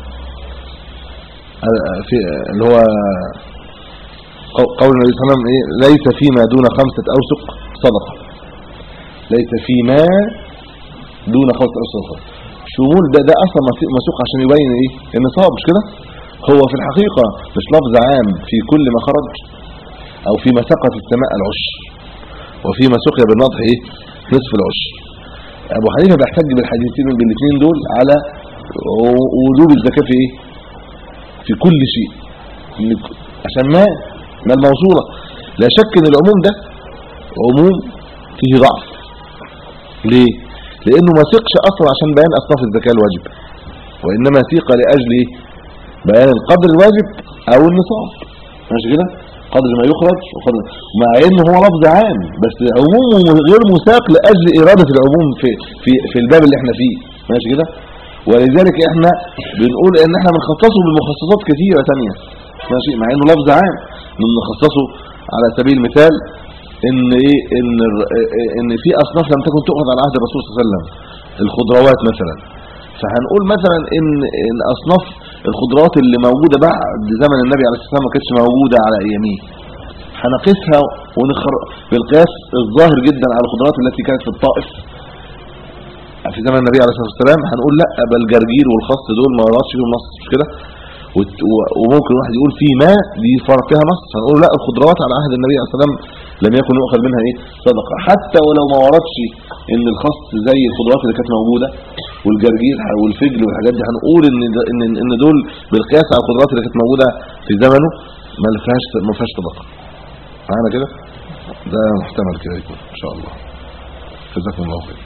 آه، في اللي هو قو- قول النبي صلى الله عليه وسلم ايه ليس فيما دون خمسة اوسق صدقة ليس فيما دون خمسة اوسق صدقة شمول ده ده اصلا مسي- مسوق عشان يبين ايه النصاب مش كده هو في الحقيقة مش لفظ عام في كل ما خرج او فيما سقط السماء العشر وفيما سقي بالنضح ايه نصف العشر ابو حنيفه بيحتج بالحديثين بالاثنين دول على و- وجوب الزكاه في ايه في كل شيء إن- عشان ما ما الموصوله لا شك ان العموم ده عموم فيه ضعف ليه لانه ما سيقش اصلا عشان بيان اصناف الزكاه الواجب وانما سيق لاجل إيه؟ بيان القدر الواجب او النصاب ماشي كده قدر ما يخرج وقدر مع انه هو لفظ عام بس عمومه غير مساق لاجل اراده العموم في في في الباب اللي احنا فيه ماشي كده ولذلك احنا بنقول ان احنا بنخصصه بمخصصات كثيره ثانيه ماشي مع انه لفظ عام بنخصصه على سبيل المثال ان ايه ان الر- ان في اصناف لم تكن تؤخذ على عهد الرسول صلى الله عليه وسلم الخضروات مثلا فهنقول مثلا ان ان اصناف الخضروات اللي موجوده بعد زمن النبي عليه الصلاه والسلام ما كانتش موجوده على ايامه هنقيسها ونخر بالقياس الظاهر جدا على الخضروات التي كانت في الطائف في زمن النبي عليه الصلاه والسلام هنقول لا بل الجرجير والخس دول ما وردش فيهم نص مش كده وت- و- وممكن واحد يقول في ماء دي فرق فيها نص هنقول لا الخضروات على عهد النبي عليه الصلاه والسلام لم يكن يؤخذ منها ايه صدقه حتى ولو ما وردش ان الخس زي الخضروات اللي كانت موجوده والجرجير والفجل والحاجات دي هنقول ان ده- ان ان دول بالقياس على الخضروات اللي كانت موجوده في زمنه ما فيهاش ما فيهاش صدقه معانا كده ده محتمل كده يكون ان شاء الله جزاكم الله خير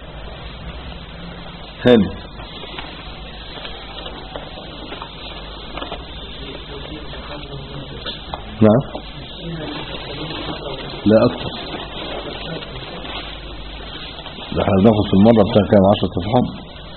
هاني نعم لا اكثر ده احنا بناخد في المرة بتاع كام 10 صفحات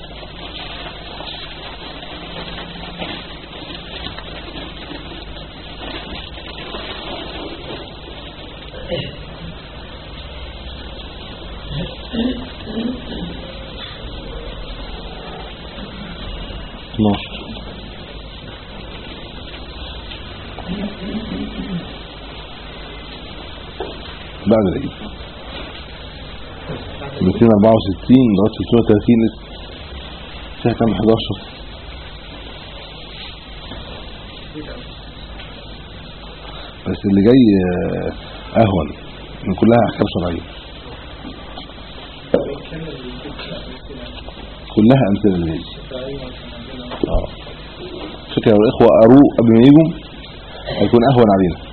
بعد العيد 264 لغايه 630 اسم فيها كام 11 بس اللي جاي آه، اهون من كلها احكام شرعيه كلها امثله اللي هي اه فكره لو الاخوه قروه قبل ما يجوا هيكون اهون علينا